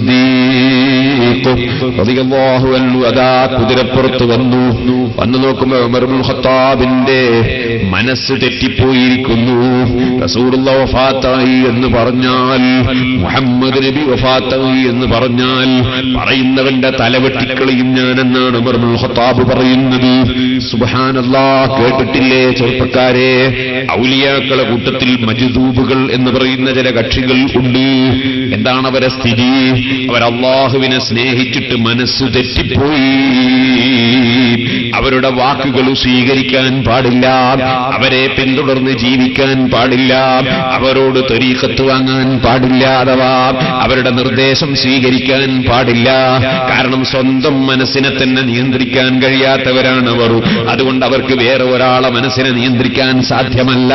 A: സിദ്ദീഖ് റളിയല്ലാഹു അൻഹു അതാ കുതിരപ്പുറത്ത് വന്നു വന്നു നോക്കുമ്പോ ഉമർ ഇബ്നുൽ ഖത്താബിന്റെ മനസ്സ് തെറ്റിപ്പോയിരിക്കുന്നു റസൂലുള്ള വഫാത്തായി എന്ന് പറഞ്ഞാൽ മുഹമ്മദ് നബി വഫാ വഫാത്തായി എന്ന് പറഞ്ഞാൽ പറയുന്നവന്റെ തലവെട്ടിക്കളയും ഞാനെന്നാണ് ഉമറുൽ ഖത്താബ് പറയുന്നത് സുബ്ഹാനല്ലാ കേട്ടിട്ടില്ലേ ചെറുപ്പക്കാരെ ഔലിയാക്കളെ കൂട്ടത്തിൽ മജ്ദൂബുകൾ എന്ന് പറയുന്ന ചില കക്ഷികൾ ഉണ്ട് എന്താണ് അവരെ സ്ഥിതി അവർ അള്ളാഹുവിനെ സ്നേഹിച്ചിട്ട് മനസ്സ് തെറ്റിപ്പോയി അവരുടെ വാക്കുകൾ സ്വീകരിക്കാൻ പാടില്ല അവരെ പിന്തുടർന്ന് ജീവിക്കാൻ പാടില്ല അവരോട് തൊരീക്കത്ത് വാങ്ങാൻ പാടില്ല അഥവാ അവരുടെ നിർദ്ദേശം സ്വീകരിക്കാൻ പാടില്ല കാരണം സ്വന്തം മനസ്സിനെ തന്നെ നിയന്ത്രിക്കാൻ കഴിയാത്തവരാണ് അവർ അതുകൊണ്ട് അവർക്ക് വേറെ ഒരാളെ മനസ്സിനെ നിയന്ത്രിക്കാൻ സാധ്യമല്ല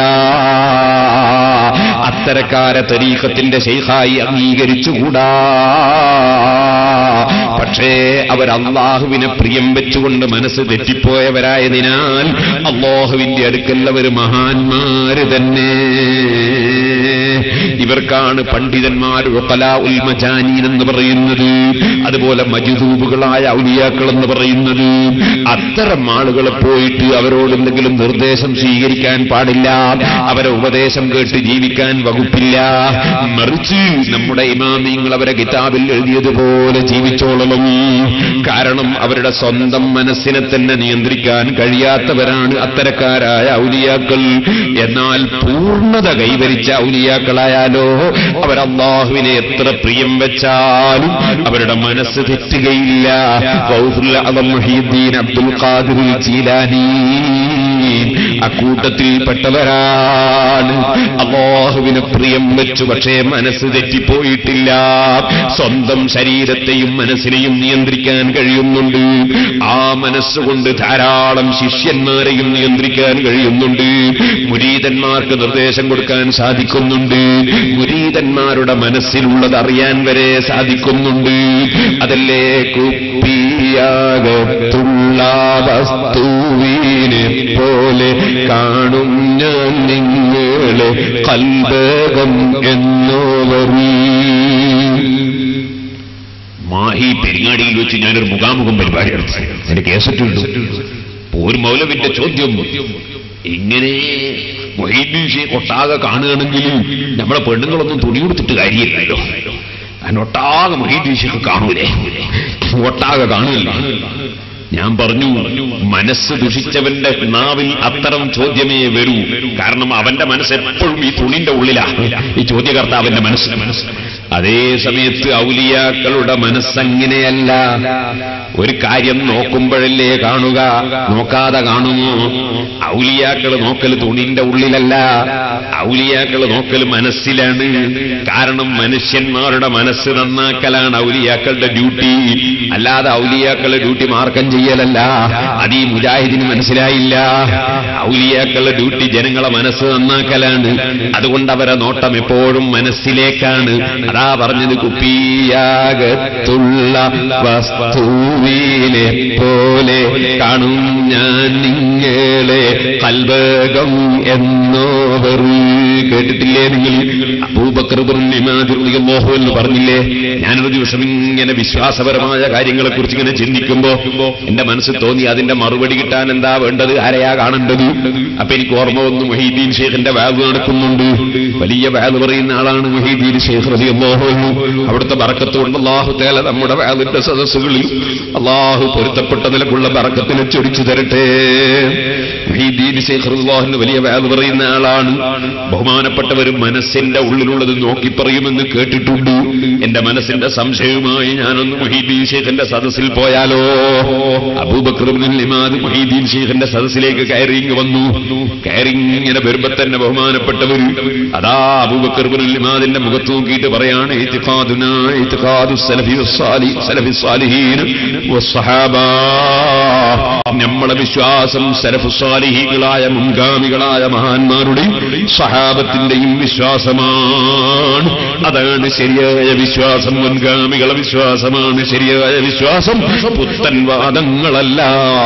A: അത്തരക്കാരെ തരീഖത്തിന്റെ ശൈഖായി അംഗീകരിച്ചുകൂടാ പക്ഷേ അവർ അള്ളാഹുവിനെ പ്രിയം വെച്ചുകൊണ്ട് മനസ്സ് തെറ്റിപ്പോയവരായതിനാൽ അള്ളാഹുവിന്റെ അടുക്കൽ അവർ മഹാന്മാര് തന്നെ ഇവർക്കാണ് പണ്ഡിതന്മാർ ഉഖലാ ഉൽ മജാനീൻ എന്ന് പറയുന്നത് അതുപോലെ മജുദൂബുകളായ ഔലിയാക്കൾ എന്ന് പറയുന്നത് അത്തരം ആളുകളെ പോയിട്ട് അവരോട് എന്തെങ്കിലും നിർദ്ദേശം സ്വീകരിക്കാൻ പാടില്ല അവരെ ഉപദേശം കേട്ട് ജീവിക്കാൻ വകുപ്പില്ല മറിച്ച് നമ്മുടെ ഇമാമിങ്ങൾ അവരെ കിതാബിൽ എഴുതിയതുപോലെ ജീവിച്ചോളണം കാരണം അവരുടെ സ്വന്തം മനസ്സിനെ തന്നെ നിയന്ത്രിക്കാൻ കഴിയാത്തവരാണ് അത്തരക്കാരായ ഔലിയാക്കൾ എന്നാൽ പൂർണ്ണത കൈവരിച്ച ഔലിയാക്കളായാലോ അവർ അള്ളാഹുവിനെ എത്ര പ്രിയം വെച്ചാലും അവരുടെ മനസ്സ് തെറ്റുകയില്ല ഗൗസുൽ അദം മുഹീദ്ദീൻ അബ്ദുൽ ഖാദിർ ജീലാനി അക്കൂട്ടത്തിൽപ്പെട്ടവരാണ് അള്ളാഹുവിനെ പ്രിയം വെച്ചു പക്ഷേ മനസ്സ് തെറ്റിപ്പോയിട്ടില്ല സ്വന്തം ശരീരത്തെയും മനസ്സിനെയും നിയന്ത്രിക്കാൻ കഴിയുന്നുണ്ട് ആ മനസ്സുകൊണ്ട് ധാരാളം ശിഷ്യന്മാരെയും നിയന്ത്രിക്കാൻ കഴിയുന്നുണ്ട് മുരീതന്മാർക്ക് നിർദ്ദേശം കൊടുക്കാൻ സാധിക്കുന്നുണ്ട് മുരീതന്മാരുടെ മനസ്സിലുള്ളത് അറിയാൻ വരെ സാധിക്കുന്നുണ്ട് അതല്ലേ കുപ്പിയാകത്തുള്ള വസ്തുവിനെ പോലെ കാണും ഞാൻ നിങ്ങളെ കൽബകം എന്നോവരീ മാഹി പെരിങ്ങാടിയിൽ വെച്ച് ഞാനൊരു മുഖാമുഖം പരിപാടി നടത്തി എന്റെ കേസറ്റുണ്ട് ഒരു മൗലവിന്റെ ചോദ്യം ഇങ്ങനെ മൊഹീദ്ദീൻ ഷേഖ് ഒട്ടാകെ കാണുകയാണെങ്കിൽ നമ്മളെ പെണ്ണുങ്ങളൊന്നും തുണി കൊടുത്തിട്ട് കാര്യമില്ലല്ലോ അതിനൊട്ടാകെ മൊഹീദ്ദീൻ ഷേഖ് കാണൂലേ ഒട്ടാകെ കാണില്ല ഞാൻ പറഞ്ഞു മനസ്സ് ദുഷിച്ചവന്റെ നാവിൽ അത്തരം ചോദ്യമേ വരൂ കാരണം അവന്റെ മനസ്സ് എപ്പോഴും ഈ തുണിന്റെ ഉള്ളിലാണ് ഈ ചോദ്യകർത്താവിന്റെ മനസ്സ് അതേ സമയത്ത് ഔലിയാക്കളുടെ മനസ്സങ്ങനെയല്ല ഒരു കാര്യം നോക്കുമ്പോഴല്ലേ കാണുക നോക്കാതെ കാണുമോ ഔലിയാക്കൾ നോക്കൽ തുണിന്റെ ഉള്ളിലല്ല ഔലിയാക്കൾ നോക്കൽ മനസ്സിലാണ് കാരണം മനുഷ്യന്മാരുടെ മനസ്സ് നന്നാക്കലാണ് ഔലിയാക്കളുടെ ഡ്യൂട്ടി അല്ലാതെ ഔലിയാക്കളുടെ ഡ്യൂട്ടി മാർക്കം ചെയ്യലല്ല അത് ഈ മുജാഹിദിന് മനസ്സിലായില്ല ഔലിയാക്കളുടെ ഡ്യൂട്ടി ജനങ്ങളെ മനസ്സ് നന്നാക്കലാണ് അതുകൊണ്ട് അവരെ നോട്ടം എപ്പോഴും മനസ്സിലേക്കാണ് അതാ പറഞ്ഞത് കുപ്പിയാകത്തുള്ള വസ്തുവിനെ പോലെ കാണും ഞാൻ നിങ്ങളെ കൽവകം എന്നോവർ കേട്ടിട്ടില്ലേ നിങ്ങൾ അബൂബക്കർ മോഹു എന്ന് പറഞ്ഞില്ലേ ഞാനൊരു ദിവസം ഇങ്ങനെ വിശ്വാസപരമായ കാര്യങ്ങളെ കുറിച്ച് ഇങ്ങനെ ചിന്തിക്കുമ്പോ എന്റെ മനസ്സിൽ തോന്നി അതിന്റെ മറുപടി കിട്ടാൻ എന്താ വേണ്ടത് ആരെയാ കാണേണ്ടത് അപ്പൊ എനിക്ക് ഓർമ്മ വന്നു മൊഹീദ്ദീൻ ഷേഖിന്റെ വാഗ് നടക്കുന്നുണ്ട് വലിയ വാഗ് പറയുന്ന ആളാണ് മൊഹീദ്ദീൻ ഷേഖ് റതി അള്ളാഹു അവിടുത്തെ ബറക്കത്തുകൊണ്ട് അള്ളാഹു തേല നമ്മുടെ വാഗിന്റെ സദസ്സുകളിൽ അള്ളാഹു പൊരുത്തപ്പെട്ട നിലക്കുള്ള ബറക്കത്തിനെ ചൊരിച്ചു തരട്ടെ മൊഹീദ്ദീൻ ഷേഖ് അള്ളാഹുവിന് വലിയ വാഗ് പറയുന്ന ആളാണ് ബഹുമാനപ്പെട്ടവരും മനസ്സിന്റെ ഉള്ളിലുള്ളത് നോക്കി പറയുമെന്ന് കേട്ടിട്ടുണ്ട് എന്റെ മനസ്സിന്റെ സംശയവുമായി ഞാനൊന്ന് മൊഹീദ്ദീൻ ഷേഖിന്റെ സദസ്സിൽ പോയാലോ അബൂബക്കർ ഇമാദ് മൊഹീദ്ദീൻ ഷേഖിന്റെ സദസ്സിലേക്ക് കയറി ഇങ്ങ് വന്നു കയറി ഇങ്ങനെ വരുമ്പോ തന്നെ ബഹുമാനപ്പെട്ടവർ അതാ അബൂബക്കർ ഇമാദിന്റെ മുഖത്ത് നോക്കിയിട്ട് പറയാണ് ഇത്തിഖാദുനാ ഇത്തിഖാദു സലഫി വസ്സാലി സലഫി സ്വാലിഹീൻ വസ്സഹാബാ നമ്മളെ വിശ്വാസം സലഫുസാലിഹികളായ മുൻഗാമികളായ മഹാന്മാരുടെയും സഹാബത്തിന്റെയും വിശ്വാസമാണ് അതാണ് ശരിയായ വിശ്വാസം മുൻഗാമികളെ വിശ്വാസമാണ് ശരിയായ വിശ്വാസം പുത്തൻ വാദങ്ങളല്ല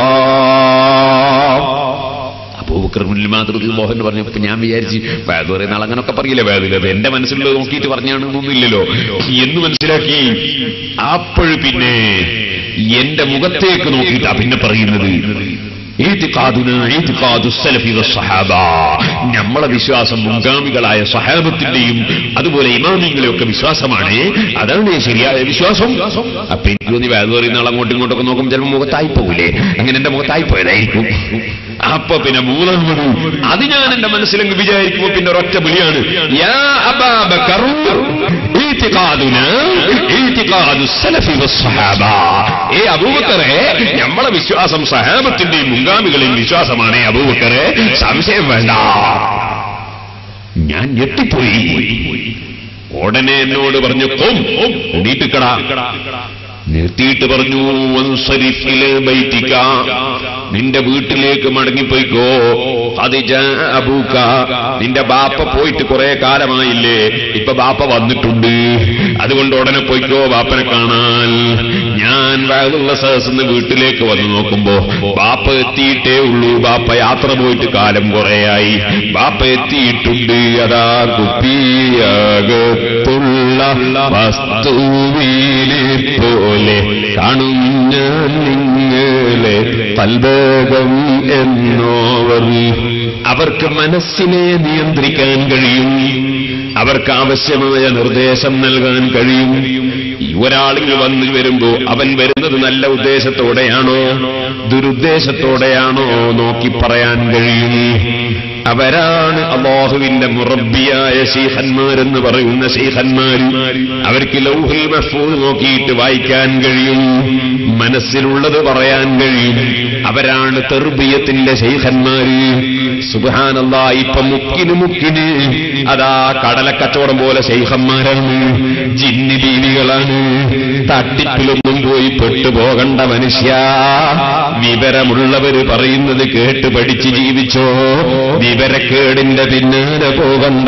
A: മോഹൻ പറഞ്ഞപ്പോ ഞാൻ വിചാരിച്ച് വേദ പറയുന്ന ആൾ അങ്ങനൊക്കെ പറയില്ല വേദില്ല അത് എന്റെ മനസ്സിലുള്ളത് നോക്കിയിട്ട് പറഞ്ഞാണെന്നൊന്നുമില്ലല്ലോ എന്ന് മനസ്സിലാക്കി അപ്പോൾ പിന്നെ എന്റെ മുഖത്തേക്ക് നോക്കിയിട്ടാ പിന്നെ പറയുന്നത് ഈത്തിഖാദുനാ ഈത്തിഖാദു സലഫി വസ്സഹാബ. നമ്മളെ വിശ്വാസം മുൻഗാമികളായ സഹാബത്തിന്റെയും അതുപോലെ ഇമാമിങ്ങളെയും ഒക്കെ വിശ്വാസമാണ് അതാണ് ശരിയായ വിശ്വാസം അപ്പൊ എനിക്ക് തോന്നി വേദ പറയുന്ന ആൾ അങ്ങോട്ടും ഇങ്ങോട്ടൊക്കെ നോക്കുമ്പോൾ ചിലപ്പോൾ മുഖത്തായി പോകില്ലേ അങ്ങനെ എന്റെ മുഖത്തായി പോയതായിരിക്കും അപ്പൊ പിന്നെ മൂന്നാമത് അത് ഞാൻ എന്റെ മനസ്സിലങ്ങ് വിചാരിക്കുമ്പോ പിന്നെ ഒരൊറ്റ വിളിയാണ് യാ അബാബക്കർ ഈത്തിഖാദുനാ ഈത്തിഖാദു സലഫി വസ്സഹാബ. ഏ അബൂബക്കറെ നമ്മളെ വിശ്വാസം സഹാബത്തിന്റെയും മുൻഗാമികളെയും വിശ്വാസമാണ് അബൂബക്കറെ സംശയം വേണ്ട ഞാൻ ഞെട്ടിപ്പോയി ഉടനെ എന്നോട് പറഞ്ഞു കൊം നീട്ടിക്കട നിർത്തിയിട്ട് പറഞ്ഞു "വൻസരിഫ് ഇലാ ബൈതിക." നിന്റെ വീട്ടിലേക്ക് മടങ്ങിപ്പോയിക്കോ അതിജ അബൂക്ക നിന്റെ ബാപ്പ പോയിട്ട് കുറെ കാലമായില്ലേ ഇപ്പൊ ബാപ്പ വന്നിട്ടുണ്ട് അതുകൊണ്ട് ഉടനെ പോയിക്കോ ബാപ്പനെ കാണാൻ ഞാൻ വയലുള്ള സദസ്സിന്ന് വീട്ടിലേക്ക് വന്നു നോക്കുമ്പോ ബാപ്പ എത്തിയിട്ടേ ഉള്ളൂ ബാപ്പ യാത്ര പോയിട്ട് കാലം കുറേയായി ബാപ്പ എത്തിയിട്ടുണ്ട് അതാ കുപ്പിയകത്തുള്ള വസ്തുവിനെ പോലെ കാണും ഞാൻ നിങ്ങളെ തൽഭോഗം എന്നോവർ അവർക്ക് മനസ്സിനെ നിയന്ത്രിക്കാൻ കഴിയും അവർക്ക് ആവശ്യമായ നിർദ്ദേശം നൽകാൻ കഴിയും ഈ ഒരാളിൽ വന്നു വരുമ്പോ അവൻ വരുന്നത് നല്ല ഉദ്ദേശത്തോടെയാണോ ദുരുദ്ദേശത്തോടെയാണോ നോക്കി പറയാൻ കഴിയും അവരാണ് അള്ളാഹുവിന്റെ മുറബിയായ ശീഖന്മാരെന്ന് പറയുന്ന ശീഖന്മാർ അവർക്ക് ലൗഹുൽ മഹ്ഫൂദ് നോക്കിയിട്ട് വായിക്കാൻ കഴിയും മനസ്സിലുള്ളത് പറയാൻ കഴിയും അവരാണ് തെർബിയത്തിന്റെ ശൈഖന്മാര് സുബാനല്ല ഇപ്പൊ മുക്കിന് മുക്കിന് അതാ കടലക്കച്ചവടം പോലെ ശൈഖന്മാരാണ് ജിന്നി ദീനികളാണ് തട്ടിപ്പിലൊന്നും പോയി പെട്ടുപോകണ്ട മനുഷ്യ വിവരമുള്ളവര് പറയുന്നത് കേട്ട് പഠിച്ച് ജീവിച്ചോ വിവരക്കേടിന്റെ പിന്നാലെ പോകണ്ട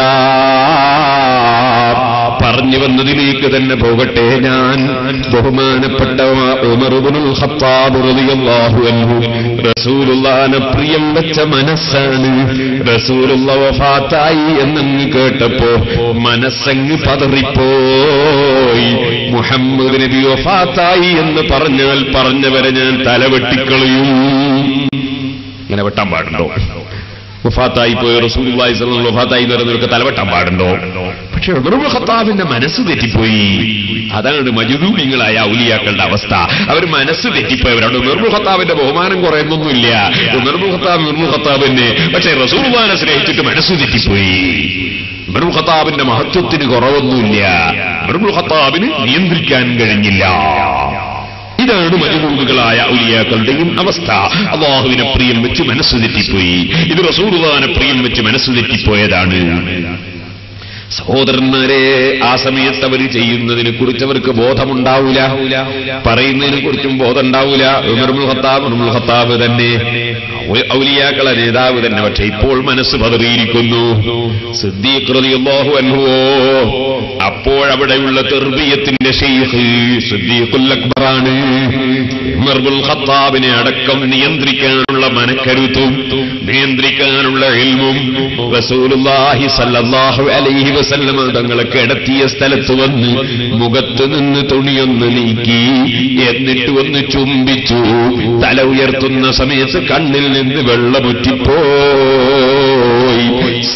A: പറഞ്ഞു വന്നതിലേക്ക് തന്നെ പോകട്ടെ ഞാൻ ബഹുമാനപ്പെട്ട ഉമറുബുൽ ഖത്താബ് റളിയല്ലാഹു അൻഹു റസൂലുള്ളാനെ പ്രിയം വെച്ച മനസ്സാണ് റസൂലുള്ള വഫാത്തായി എന്നങ്ങ് കേട്ടപ്പോ മനസ്സങ്ങ് പതറിപ്പോയി മുഹമ്മദ് നബി വഫാത്തായി എന്ന് പറഞ്ഞാൽ പറഞ്ഞവരെ ഞാൻ തലവെട്ടിക്കളയും ഇങ്ങനെ വെട്ടാൻ പാടുണ്ടോ വഫാത്തായി പോയ റസൂലുള്ളാഹി സ്വല്ലല്ലാഹു അലൈഹി വഫാത്തായി എന്ന് പറയുന്നവർക്ക് തലവെട്ടാൻ പാടുണ്ടോ പക്ഷെ ഉമർ ഖത്താബിന്റെ മനസ്സ് തെറ്റിപ്പോയി അതാണ് മജുദൂമിങ്ങളായ ഔലിയാക്കളുടെ അവസ്ഥ അവർ മനസ്സ് തെറ്റിപ്പോയവരാണ് ഉമർ ഖത്താബിന്റെ ബഹുമാനം കുറയുന്നൊന്നുമില്ല ഉമർ ഖത്താബ് ഉമർ ഖത്താബിനെ പക്ഷെ റസൂൽവാനെ സ്നേഹിച്ചിട്ട് മനസ്സ് തെറ്റിപ്പോയി ഉമർ ഖത്താബിന്റെ മഹത്വത്തിന് കുറവൊന്നുമില്ല ഉമർ ഖത്താബിന് നിയന്ത്രിക്കാൻ കഴിഞ്ഞില്ല ഇതാണ് മരുഭൂമികളായ ഔലിയാക്കളുടെയും അവസ്ഥ അള്ളാഹുവിനെ പ്രിയം വെച്ച് മനസ്സ് തെറ്റിപ്പോയി ഇത് റസൂറുവാനെ പ്രിയം വെച്ച് മനസ്സ് തെറ്റിപ്പോയതാണ് സഹോദരന്മാരെ ആ സമയത്ത് അവർ ചെയ്യുന്നതിനെ കുറിച്ച് അവർക്ക് ബോധമുണ്ടാവൂല പറയുന്നതിനെ കുറിച്ചും ബോധം ഉണ്ടാവൂല ഉമർമുൽ ഖത്താബ് ഉമർമുൽ ഖത്താബ് തന്നെ ഔ- ഔലിയാക്കളെ നേതാവ് തന്നെ പക്ഷെ ഇപ്പോൾ മനസ്സ് പതറിയിരിക്കുന്നു സിദ്ദീഖ് റളിയല്ലാഹു അൻഹുവോ അപ്പോഴവിടെയുള്ള തെർബിയത്തിന്റെ ഷെയ്ഖ് സിദ്ദീഖുൽ അക്ബറാണ് ഉമർമുൽ ഖത്താബിനെ അടക്കം നിയന്ത്രിക്കാനുള്ള മനക്കരുത്തും നിയന്ത്രിക്കാനുള്ള ഇൽമും റസൂലുള്ളാഹി സല്ലല്ലാഹു അലൈഹി വസല്ലമ തങ്ങളെ കിടത്തിയ സ്ഥലത്ത് വന്ന് മുഖത്ത് നിന്ന് തുണിയൊന്ന് നീക്കി എന്നിട്ട് ഒന്ന് ചുംബിച്ചു തല ഉയർത്തുന്ന സമയത്ത് കണ്ണിൽ നിന്ന് വെള്ളമുറ്റിപ്പോയി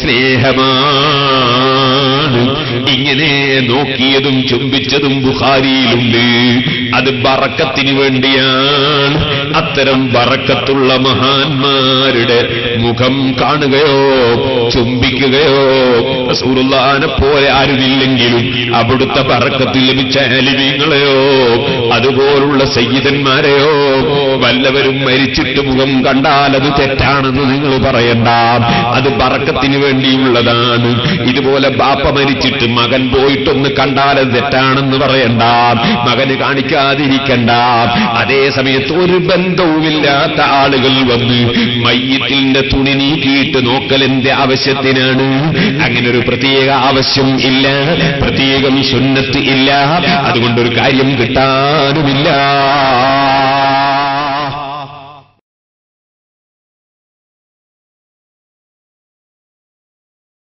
A: സ്നേഹമാണ് ഇങ്ങനെ നോക്കിയതും ചുംബിച്ചതും ബുഖാരിയിലുണ്ട് അത് ബറക്കത്തിന് വേണ്ടിയാണ് അത്തരം ബറക്കത്തുള്ള മഹാന്മാരുടെ മുഖം കാണുകയോ ചുംബിക്കുകയോ റസൂലുള്ളാനെ പോലെ ആരുമില്ലെങ്കിലും അവിടുത്തെ ബറക്കത്തിൽ ലഭിച്ച അലിമീങ്ങളെയോ അതുപോലുള്ള സയ്യിദന്മാരെയോ വല്ലവരും മരിച്ചിട്ട് മുഖം കണ്ടാൽ അത് തെറ്റാണെന്ന് നിങ്ങൾ പറയണ്ട അത് ബറക്കത്തിന് വേണ്ടിയുള്ളതാണ് ഇതുപോലെ ബാപ്പ മരിച്ചിട്ട് മകൻ പോയിട്ടൊന്ന് കണ്ടാൽ അത് തെറ്റാണെന്ന് പറയണ്ട മകന് കാണിക്കാതിരിക്കണ്ട അതേ സമയത്ത് ഒരു ബന്ധവുമില്ലാത്ത ആളുകൾ വന്ന് മയ്യത്തിന്റെ തുണി നീക്കിയിട്ട് നോക്കലിന്റെ ആവശ്യത്തിനാണ് അങ്ങനെ ഒരു പ്രത്യേക ആവശ്യം ഇല്ല പ്രത്യേകം സുന്നത്ത് ഇല്ല അതുകൊണ്ടൊരു കാര്യം കിട്ടാനുമില്ല